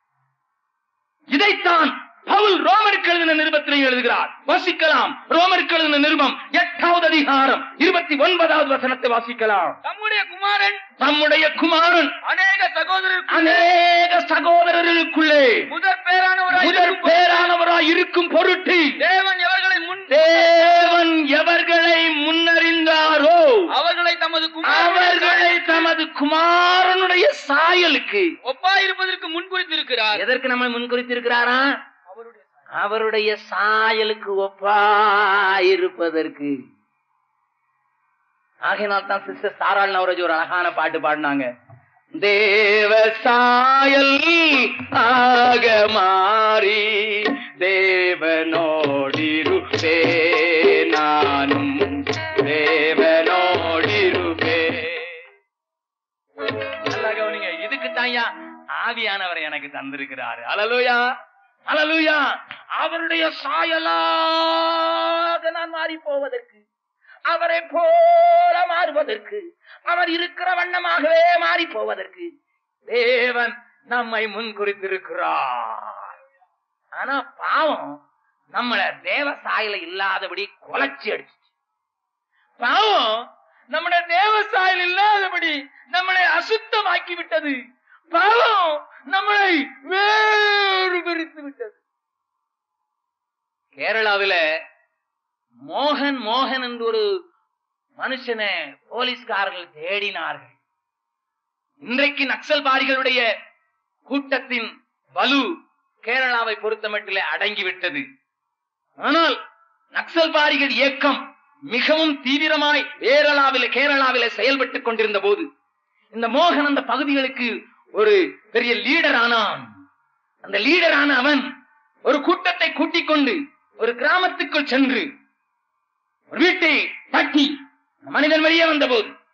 இதைத்தான் பவுல் ரோமருக்கு எழுதின நிருபத்திலே எழுதுகிறார் வாசிக்கலாம் ரோமருக்கு எழுதின நிருபம் எட்டாவது அதிகாரம் இருபத்தி ஒன்பதாவது வசனத்தை வாசிக்கலாம் தம்முடைய குமாரன் நம்முடைய குமாரன் அநேக சகோதரருக்கு அநேக சகோதரர்களுக்குள்ளே முதற் பேரானவராய் முதற் இருக்கும் பேரானவராய் இருக்கும் பொருட்டு தேவன் எவர்களை முன் தேவன் எவர்களை முன்னறிந்தாரோ அவர்களை தமது அவர்களை குமாரன் தமது குமாரனுடைய சாயலுக்கு ஒப்பாய் இருப்பதற்கு முன் குறித்திருக்கிறார் எதற்கு நம்ம முன்குறித்திருக்கிறாரா அவருடைய அவருடைய சாயலுக்கு ஒப்பாயிருப்பதற்கு ஆகையினால் தான் சிஸ்டர் சாராள் நவரஜ் ஒரு அழகான பாட்டு பாடினாங்க தேவ சாயல் ஆக மாறி தேவனோடிருப்பே நானும் தேவனோடிருப்பே நல்லா கவனிங்க இதுக்கு தாயா ஆவியானவர் எனக்கு தந்திருக்கிறாரு அலலுயா அலலுயா அவருடைய சாயலாக நான் மாறி போவதற்கு அவரை போல மாறுவதற்கு அவர் இருக்கிற வண்ணமாகவே மாறி போவதற்கு தேவன் நம்மை முன் குறித்திருக்கிறார் ஆனா பாவம் நம்மள தேவ சாயல இல்லாதபடி கொலைச்சி அடிச்சு பாவம் நம்முடைய தேவ சாயல் இல்லாதபடி நம்மளை அசுத்தமாக்கி விட்டது பாவம் நம்மளை வேறு பிரித்து விட்டது கேரளாவில மோகன் மோகன் என்று ஒரு மனுஷனை போலீஸ்காரர்கள் தேடினார்கள் இன்றைக்கு நக்சல்பாரிகளுடைய கூட்டத்தின் வலு கேரளாவை பொறுத்தமட்டிலே அடங்கிவிட்டது ஆனால் நக்சல்பாரிகள் இயக்கம் மிகவும் தீவிரமாய் கேரளாவில கேரளாவில செயல்பட்டுக் கொண்டிருந்த போது இந்த மோகன் அந்த பகுதிகளுக்கு ஒரு பெரிய லீடர் ஆனான் அந்த லீடர் ஆன அவன் ஒரு கூட்டத்தை கூட்டிக் கொண்டு ஒரு கிராமத்துக்குள் சென்று ஒரு வீட்டை தட்டி மனிதன் வெளியே வந்தபோது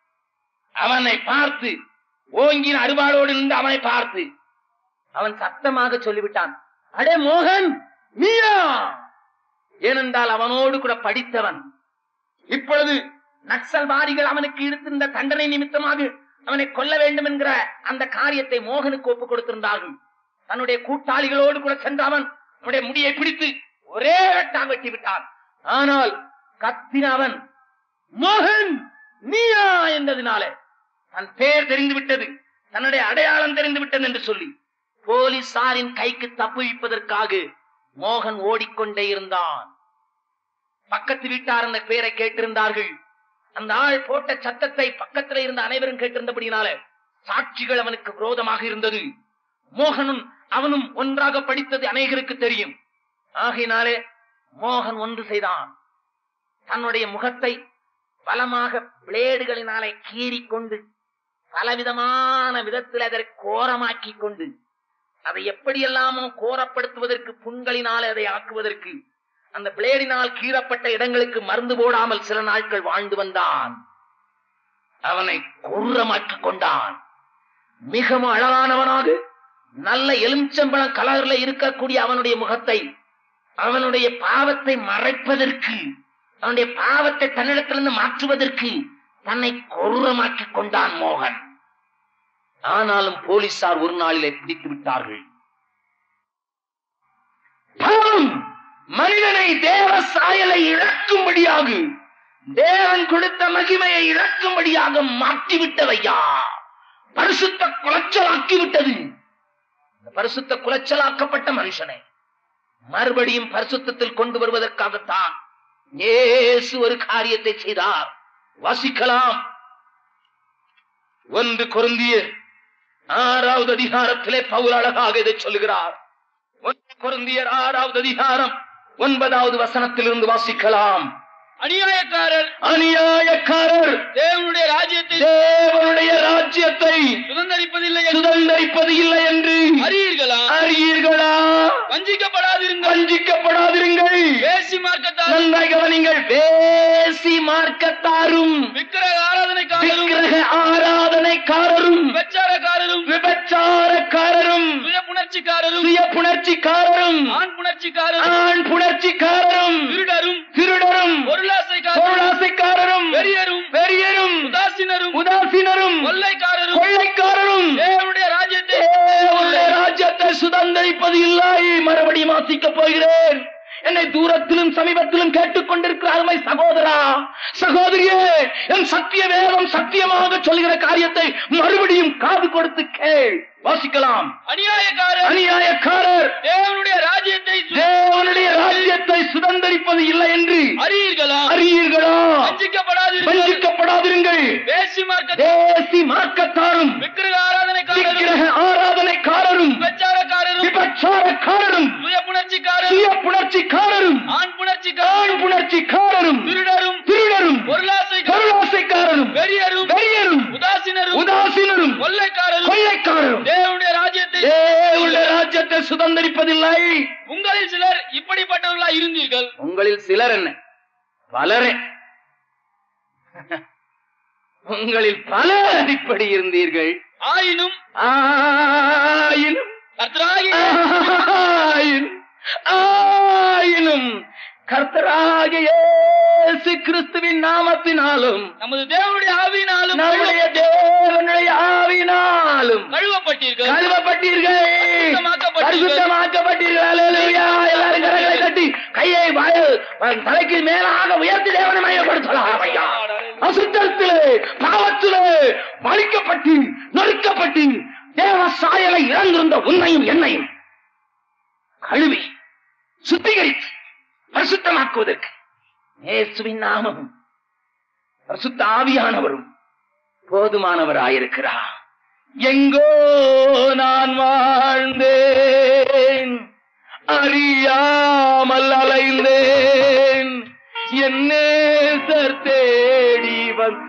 அவனை பார்த்து ஓங்கின அருவாளோடு நின்று அவனை பார்த்து அவன் சத்தமாக சொல்லிவிட்டான் அடே மோகன் நீயா ஏனென்றால் அவனோடு கூட படித்தவன் இப்பொழுது நக்சல்வாதிகள் அவனுக்கு இருந்திருந்த தண்டனை நிமித்தமாக அவனை கொல்ல வேண்டும் என்கிற அந்த காரியத்தை மோகனுக்கு ஒப்புக் கொடுத்திருந்தார்கள் தன்னுடைய கூட்டாளிகளோடு கூட சென்ற அவன் அவனுடைய முடியை பிடித்து ஒரே வெட்டாக வெட்டி விட்டான் ஆனால் கத்தின அவன் மோகன் நீயா என்றதினாலே தன் பெயர் தெரிந்து விட்டது தன்னுடைய அடையாளம் தெரிந்து விட்டது என்று சொல்லி போலீசாரின் கைக்கு தப்புவிப்பதற்காக மோகன் ஓடிக்கொண்டே இருந்தான் பக்கத்து வீட்டார் அந்த பெயரை கேட்டிருந்தார்கள் அந்த ஆள் போட்ட சத்தத்தை பக்கத்துல இருந்த அனைவரும் கேட்டிருந்தபடினால சாட்சிகள் அவனுக்கு விரோதமாக இருந்தது மோகனும் அவனும் ஒன்றாக படித்தது அநேகருக்கு தெரியும் ஆகையினாலே மோகன் ஒன்று செய்தான் தன்னுடைய முகத்தை பலமாக பிளேடுகளினாலே கீறிக்கொண்டு பலவிதமான விதத்தில் அதை கோரமாக்கி கொண்டு அதை எப்படியெல்லாமோ கோரப்படுத்துவதற்கு புண்களினாலே அதை ஆக்குவதற்கு அந்த பிளேடினால் கீறப்பட்ட இடங்களுக்கு மருந்து போடாமல் சில நாட்கள் வாழ்ந்து வந்தான் அவனை கொர்ரமாக்கிக் கொண்டான் மிகவும் அழகானவனாக நல்ல எலுமிச்சம்பழம் கலர்ல இருக்கக்கூடிய அவனுடைய முகத்தை அவனுடைய பாவத்தை மறைப்பதற்கு அவனுடைய பாவத்தை தன்னிடத்திலிருந்து மாற்றுவதற்கு தன்னை கொரூரமாக்கிக் கொண்டான் மோகன் ஆனாலும் போலீசார் ஒரு நாளிலே பிடித்து விட்டார்கள் பாவம் மனிதனை தேவ சாயலை இழக்கும்படியாக தேவன் கொடுத்த மகிமையை இழக்கும்படியாக மாற்றிவிட்டதையா பரிசுத்த குலைச்சலாக்கி விட்டது இந்த பரிசுத்த குலைச்சலாக்கப்பட்ட மனுஷனை மறுபடியும் பரிசுத்தத்தில் கொண்டு வருவதற்காகத்தான் இயேசு ஒரு காரியத்தை செய்தார் வாசிக்கலாம் ஒன்று கொருந்திய ஆறாவது அதிகாரத்திலே பவுல் அழகாக இதை சொல்லுகிறார் ஒன்று கொருந்தியர் ஆறாவது அதிகாரம் ஒன்பதாவது வசனத்திலிருந்து வாசிக்கலாம் அநியாயக்காரர் அநியாயக்காரர் தேவனுடைய ராஜ்யத்தை தேவனுடைய ராஜ்யத்தை சுதந்தரிப்பதில்லை என்று சுதந்திரிப்பது இல்லை என்று அறியீர்களா அறியீர்களா வஞ்சிக்கப்படாதிருங்கள் வஞ்சிக்கப்படாதிருங்கள் பேசி மார்க்கத்தார் நன்றாய் கவனிங்கள் வேசி மார்க்கத்தாரும் விக்கிரக ஆராதனைக்காரரும் விக்கிரக ஆராதனைக்காரரும் விபச்சாரக்காரரும் விபச்சாரக்காரரும் சுய புணர்ச்சிக்காரரும் சுய புணர்ச்சிக்காரரும் ஆண் புணர்ச்சிக்காரரும் ஆண் புணர்ச்சிக்காரரும் திருடரும் திருடரும் பொருளாசைக்காரரும் பொருளாசைக்காரரும் பெரியரும் பெரியரும் உதாசீனரும் உதாசீனரும் கொள்ளைக்காரரும் கொள்ளைக்காரரும் தேவனுடைய ராஜ்யத்தை தேவனுடைய ராஜ்யத்தை சுதந்திரிப்பது இல்லை மறுபடியும் வாசிக்கப் போகிறேன் என்னை தூரத்திலும் சமீபத்திலும் கேட்டுக்கொண்டிருக்கிற அருமை சகோதரா சகோதரியே என் சத்திய வேதம் சத்தியமாக சொல்கிற காரியத்தை மறுபடியும் காது கொடுத்து கேள் வாசிக்கலாம் அநியாயக்காரர் அநியாயக்காரர் தேவனுடைய ராஜ்யத்தை சு- தேவனுடைய ராஜ்யத்தை சுதந்திரிப்பது இல்லை என்று அறியீர்களா அறியீர்களா வஞ்சிக்கப்படாதிருங்கள் வஞ்சிக்கப்படாதிருங்கள் பேசி மார்க்கத்தார் தேசி மார்க்கத்தாரும் விக்கிரக ஆராதனைக்காரரும் விக்கிரக ஆராதனைக்காரரும் விபச்சாரக்காரரும் விபச்சாரக்காரரும் சுய புணர்ச்சிக்காரரும் சுய புணர்ச்சிக்காரரும் ஆண் புணர்ச்சிக்காரரும் ஆண் புணர்ச்சிக்காரரும் திருடரும் திருடரும் பொருளாசைக்காரரும் பொருளாசைக்காரரும் பெரியரும் பெரியரும் உதாசீனரும் உதாசீனரும் கொள்ளைக்காரரும் கொள்ளைக்காரரும் தேவனுடைய ராஜ்யத்தை தேவனுடைய ராஜ்யத்தை சுதந்திரிப்பதில்லை உங்களில் சிலர் இப்படிப்பட்டவர்களா இருந்தீர்கள் உங்களில் சிலர் என்ன பலரே உங்களில் பலர் இப்படி இருந்தீர்கள் ஆயினும் ஆயினும் கர்த்தராகிய ஆயினும் ஆயினும் கர்த்தராகிய இயேசு கிறிஸ்துவின் நாமத்தினாலும் நமது தேவனுடைய ஆவியினாலும் நம்முடைய தேவனுடைய ஆவினாலும் கழுவப்பட்டீர்கள் கழுவப்பட்டீர்கள் பரிசுத்தமாக்கப்பட்டீர்கள். பரிசுத்தமாக்கப்பட்டீர்கள் அல்லேலூயா எல்லாரும் கரங்களை தட்டி கையை வாயில் தலைக்கு மேலாக உயர்த்தி தேவனை மையப்படுத்தலாம் ஐயா அசுத்தத்திலே பாவத்திலே மறிக்கப்பட்டு நொறுக்கப்பட்டு தேவ சாயலை இழந்திருந்த உன்னையும் என்னையும் கழுவி சுத்திகரித்து பரிசுத்தமாக்குவதற்கு இயேசுவின் நாமமும் பரிசுத்த ஆவியானவரும் போதுமானவராயிருக்கிறார் எங்கோ நான் வாழ்ந்தேன் அறியாமல் அலைந்தேன் என் நேசர் தேடி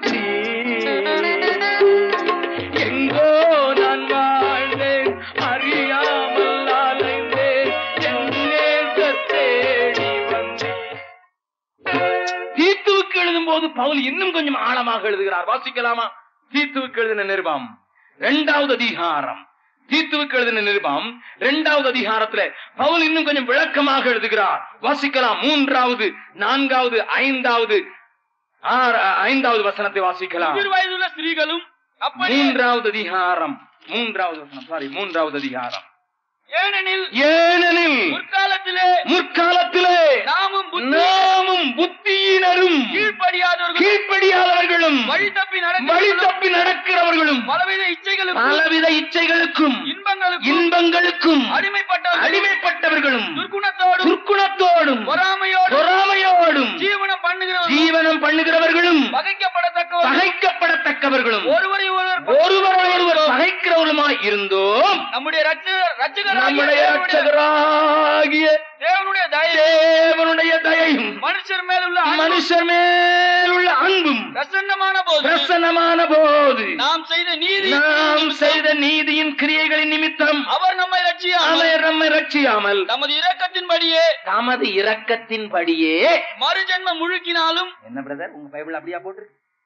வந்தீர் எங்கோ நான் வாழ்ந்தேன் அறியாமல் அலைந்தேன் என் நேசர் தேடி வந்தீர் தீத்துவுக்கு எழுதும் போது பவுல் இன்னும் கொஞ்சம் ஆழமாக எழுதுகிறார் வாசிக்கலாமா தீத்துவுக்கு எழுதின நிருபம் இரண்டாவது அதிகாரம் தீத்துவுக்கு எழுதின நிருபம் இரண்டாவது அதிகாரத்துல பவுல் இன்னும் கொஞ்சம் விளக்கமாக எழுதுகிறார் வாசிக்கலாம் மூன்றாவது நான்காவது ஐந்தாவது ஆறு- ஐந்தாவது வசனத்தை வாசிக்கலாம் சிறு வயதுள்ள ஸ்திரீகளும் அப்படி மூன்றாவது அதிகாரம் மூன்றாவது வசனம் சாரி மூன்றாவது அதிகாரம் ஏனெனில் ஏனெனில் முற்காலத்திலே முற்காலத்திலே நாமும் புத்தி நாமும் புத்தியினரும் கீழ்ப்படியாதவர்கள் கீழ்ப்படியாதவர்களும் வழி தப்பி வழி நடக்கிறவர்களும் தப்பி நடக்கிறவர்களும் பலவித இச்சைகளுக்கும் பலவித இச்சைகளுக்கும் இன்பங்களுக்கும் இன்பங்களுக்கும் அடிமைப்பட்டவர்கள் அடிமைப்பட்டவர்களும் துர்க்குணத்தோடும் துர்க்குணத்தோடும் பொறாமையோடும் பொறாமையோடும் ஜீவனம் பண்ணுகிறவர்கள் ஜீவனம் பண்ணுகிறவர்களும் பகைக்கப்படத்தக்கவர்கள் பகைக்கப்படத்தக்கவர்களும் ஒருவரை ஒருவர் ஒருவர் ஒருவர் பகைக்கிறவர்களுமாய் இருந்தோம் நம்முடைய ரட்ச- ரட்சகராகிய நம்முடைய தேவனுடைய- ரட்சகராகிய தேவனுடைய தயை தேவனுடைய தயையும் மனுஷர் மேலுள்ள அன்பும் மனுஷர் மேலுள்ள அன்பும் பிரசன்னமான போது பிரசன்னமான போது நாம் செய்த நீதி நாம் செய்த நீதியின் கிரியைகளின் நிமித்தம் அவர் நம்மை ரட்சியாமல் அவர் நம்மை ரட்சியாமல் தமது இரக்கத்தின்படியே தமது இரக்கத்தின்படியே மறுஜென்ம முழுக்கினாலும் என்ன பிரதர் உங்க பைபிள் அப்படியா போட்டு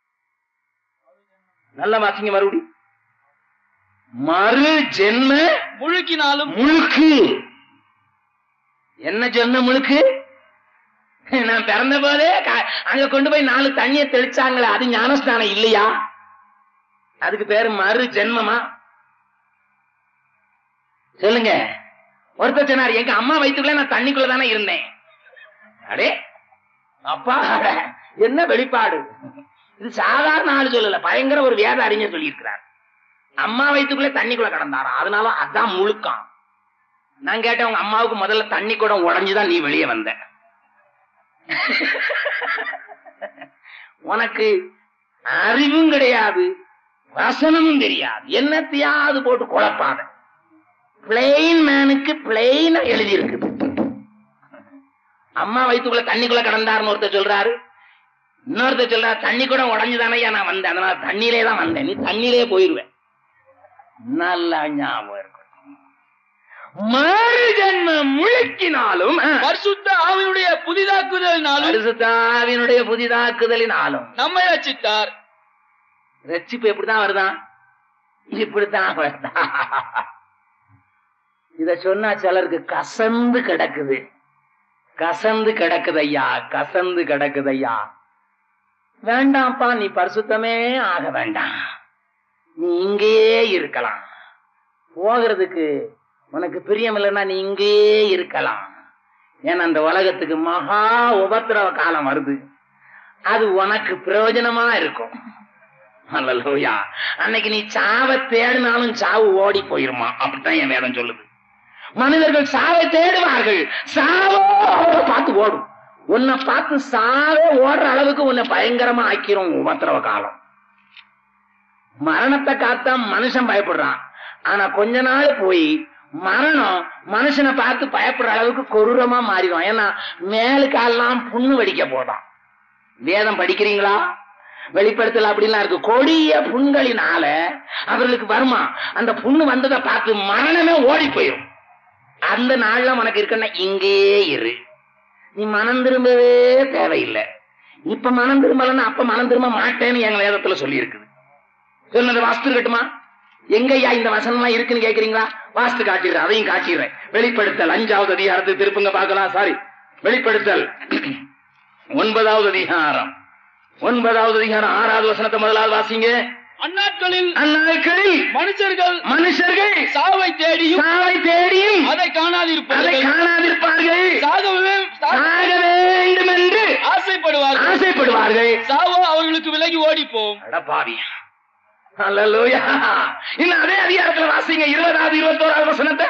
நல்ல வாசிங்க மறுபடி மறு ஜென்ம முழுக்கினாலும் முழுக்கு என்ன ஜென்ம முழுக்கு நான் பிறந்த போதே க- அங்க கொண்டு போய் நாலு தண்ணிய தெளிச்சாங்களே அது ஞானஸ்தானம் இல்லையா அதுக்கு பேரு மறு ஜென்மமா சொல்லுங்க ஒருத்தர் சொன்னார் எங்க அம்மா வயிற்றுக்குள்ள நான் தண்ணிக்குள்ள தானே இருந்தேன் அடே அப்பா அட, என்ன வெளிப்பாடு இது சாதாரண ஆள் சொல்லல பயங்கர ஒரு வேத அறிஞர் சொல்லியிருக்கிறார் அம்மா வயிற்றுக்குள்ள தண்ணிக்குள்ள கிடந்தாராம் அதனால அதான் முழுக்கம் நான் கேட்டேன் உங்க அம்மாவுக்கு முதல்ல தண்ணி கூட உடஞ்சுதான் நீ வெளியே வந்த உனக்கு அறிவும் கிடையாது வசனமும் தெரியாது என்னத்தையாவது போட்டு குழப்பாத பிளெயின் மேனுக்கு பிளெயினா எழுதி இருக்குது அம்மா வயிற்றுக்குள்ள தண்ணிக்குள்ள கடந்தாருன்னு ஒருத்தர் சொல்றாரு இன்னொருத்தர் சொல்றாரு தண்ணி கூட உடஞ்சுதானே நான் வந்தேன் அதனால தண்ணியிலே தான் வந்தேன் நீ தண்ணியிலே போயிருவேன் நல்லா ஞாபகம் இருக்கும் மறு ஜென்மம் முழுக்கினாலும் ஆ, பரிசுத்த ஆவினுடைய புதிதாக்குதலினாலும் பரிசுத்தாவினுடைய புதிதாக்குதலினாலும் நம்மை ரட்சித்தார் ரட்சிப்பு எப்படிதான் வருதான் இப்படித்தான் வருதா இத சொன்னா சிலருக்கு கசந்து கிடக்குது கசந்து கிடக்குது ஐயா கசந்து கிடக்குது ஐயா வேண்டாம்ப்பா நீ பரிசுத்தமே ஆக வேண்டாம் நீ இங்கேயே இருக்கலாம் போகிறதுக்கு உனக்கு பிரியம் இல்லைன்னா நீ இங்கேயே இருக்கலாம் ஏன்னா அந்த உலகத்துக்கு மகா உபத்திரவ காலம் வருது அது உனக்கு பிரயோஜனமா இருக்கும் அல்லலூயா அன்னைக்கு நீ சாவை தேடினாலும் சாவு ஓடி போயிருமா அப்படித்தான் என் வேதம் சொல்லுது மனிதர்கள் சாவை தேடுவார்கள் சாவோ அவரை பார்த்து ஓடும் உன்னை பார்த்து சாவே ஓடுற அளவுக்கு உன்னை பயங்கரமா ஆக்கிரும் உபத்திரவ காலம் மரணத்தை காத்தா மனுஷன் பயப்படுறான் ஆனா கொஞ்ச நாள் போய் மரணம் மனுஷனை பார்த்து பயப்படுற அளவுக்கு கொடூரமா மாறிடும் ஏன்னா மேலு காலெல்லாம் புண்ணு வெடிக்க போதான் வேதம் படிக்கிறீங்களா வெளிப்படுத்தல அப்படிலாம் இருக்கு கொடிய புண்களினால அவர்களுக்கு வருமா அந்த புண்ணு வந்ததை பார்த்து மரணமே ஓடி போயிடும் அந்த நாள்ல உனக்கு இருக்குன்னா இங்கேயே இரு நீ மனம் திரும்பவே தேவையில்லை இப்ப மனம் திரும்பலன்னா அப்ப மனம் திரும்ப மாட்டேன்னு எங்க வேதத்துல சொல்லி இருக்குது சொன்னது வாஸ்து இருக்கட்டுமா எங்கய்யா இந்த வசனம்லாம் இருக்குன்னு கேக்குறீங்களா வாஸ்து காட்டிடுறேன் அதையும் காட்டிடுறேன் வெளிப்படுத்தல் அஞ்சாவது அதிகாரத்தை திருப்புங்க பார்க்கலாம் சாரி வெளிப்படுத்தல் ஒன்பதாவது அதிகாரம் ஒன்பதாவது அதிகாரம் ஆறாவது வசனத்தை முதலாவது வாசிங்க அந்நாட்களில் அந்நாட்களில் மனுஷர்கள் மனுஷர்கள் சாவை தேடியும் சாவை தேடியும் அதை அதை காணாதிருப்பார்கள் காணாதிருப்பார்கள் சாகவே சாக வேண்டும் என்று ஆசைப்படுவார்கள் ஆசைப்படுவார்கள் சாவோ அவர்களுக்கு விலகி ஓடி போகும் அட பாவி அல்லேலூயா இன்னும் அதே அதிகாரத்துல வாசிங்க இருபதாவது இருபத்தோராவது வசனத்தை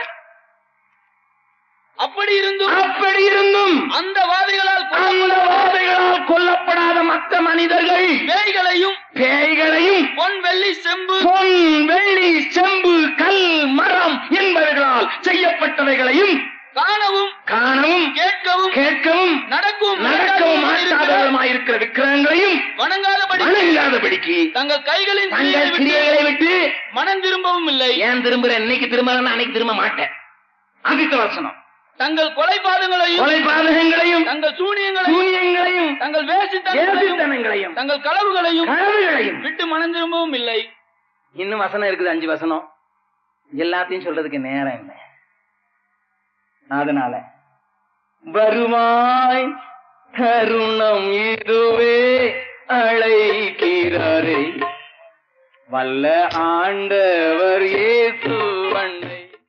அப்படி இருந்தும் அப்படி இருந்தும் அந்த வாதிகளால் அந்த வாதைகளால் கொல்லப்படாத மற்ற மனிதர்கள் பேய்களையும் பேய்களையும் பொன் வெள்ளி செம்பு பொன் வெள்ளி செம்பு கல் மரம் என்பவர்களால் செய்யப்பட்டவைகளையும் காணவும் காணவும் கேட்கவும் கேட்கவும் நடக்கவும் நடக்கவும் இருக்கிற மாட்டாதவருமாயிருக்கிற விக்கிரகங்களையும் வணங்காதபடி வணங்காதபடிக்கு தங்கள் கைகளின் தங்கள் கிரியைகளை விட்டு கிரியைகளை விட்டு மனம் திரும்பவும் இல்லை ஏன் திரும்புற இன்னைக்கு திரும்பலன்னா அன்னைக்கு திரும்ப மாட்டேன் அதித்த வசனம் தங்கள் கொலைபாதங்களையும் கொலை பாதகங்களையும் தங்கள் சூனியங்களையும் சூனியங்களையும் தங்கள் வேசித்தனங்களையும் ஏசித்தனங்களையும் தங்கள் களவுகளையும் கனவுகளையும் விட்டு மனம் மனம் திரும்பவும் இல்லை இன்னும் வசனம் இருக்குது அஞ்சு வசனம் எல்லாத்தையும் சொல்றதுக்கு நேரம் இல்லை அதனால வருவாய் தருணம் இதுவே அழைக்கிறாரே வல்ல ஆண்டவர் இயேசு அண்டை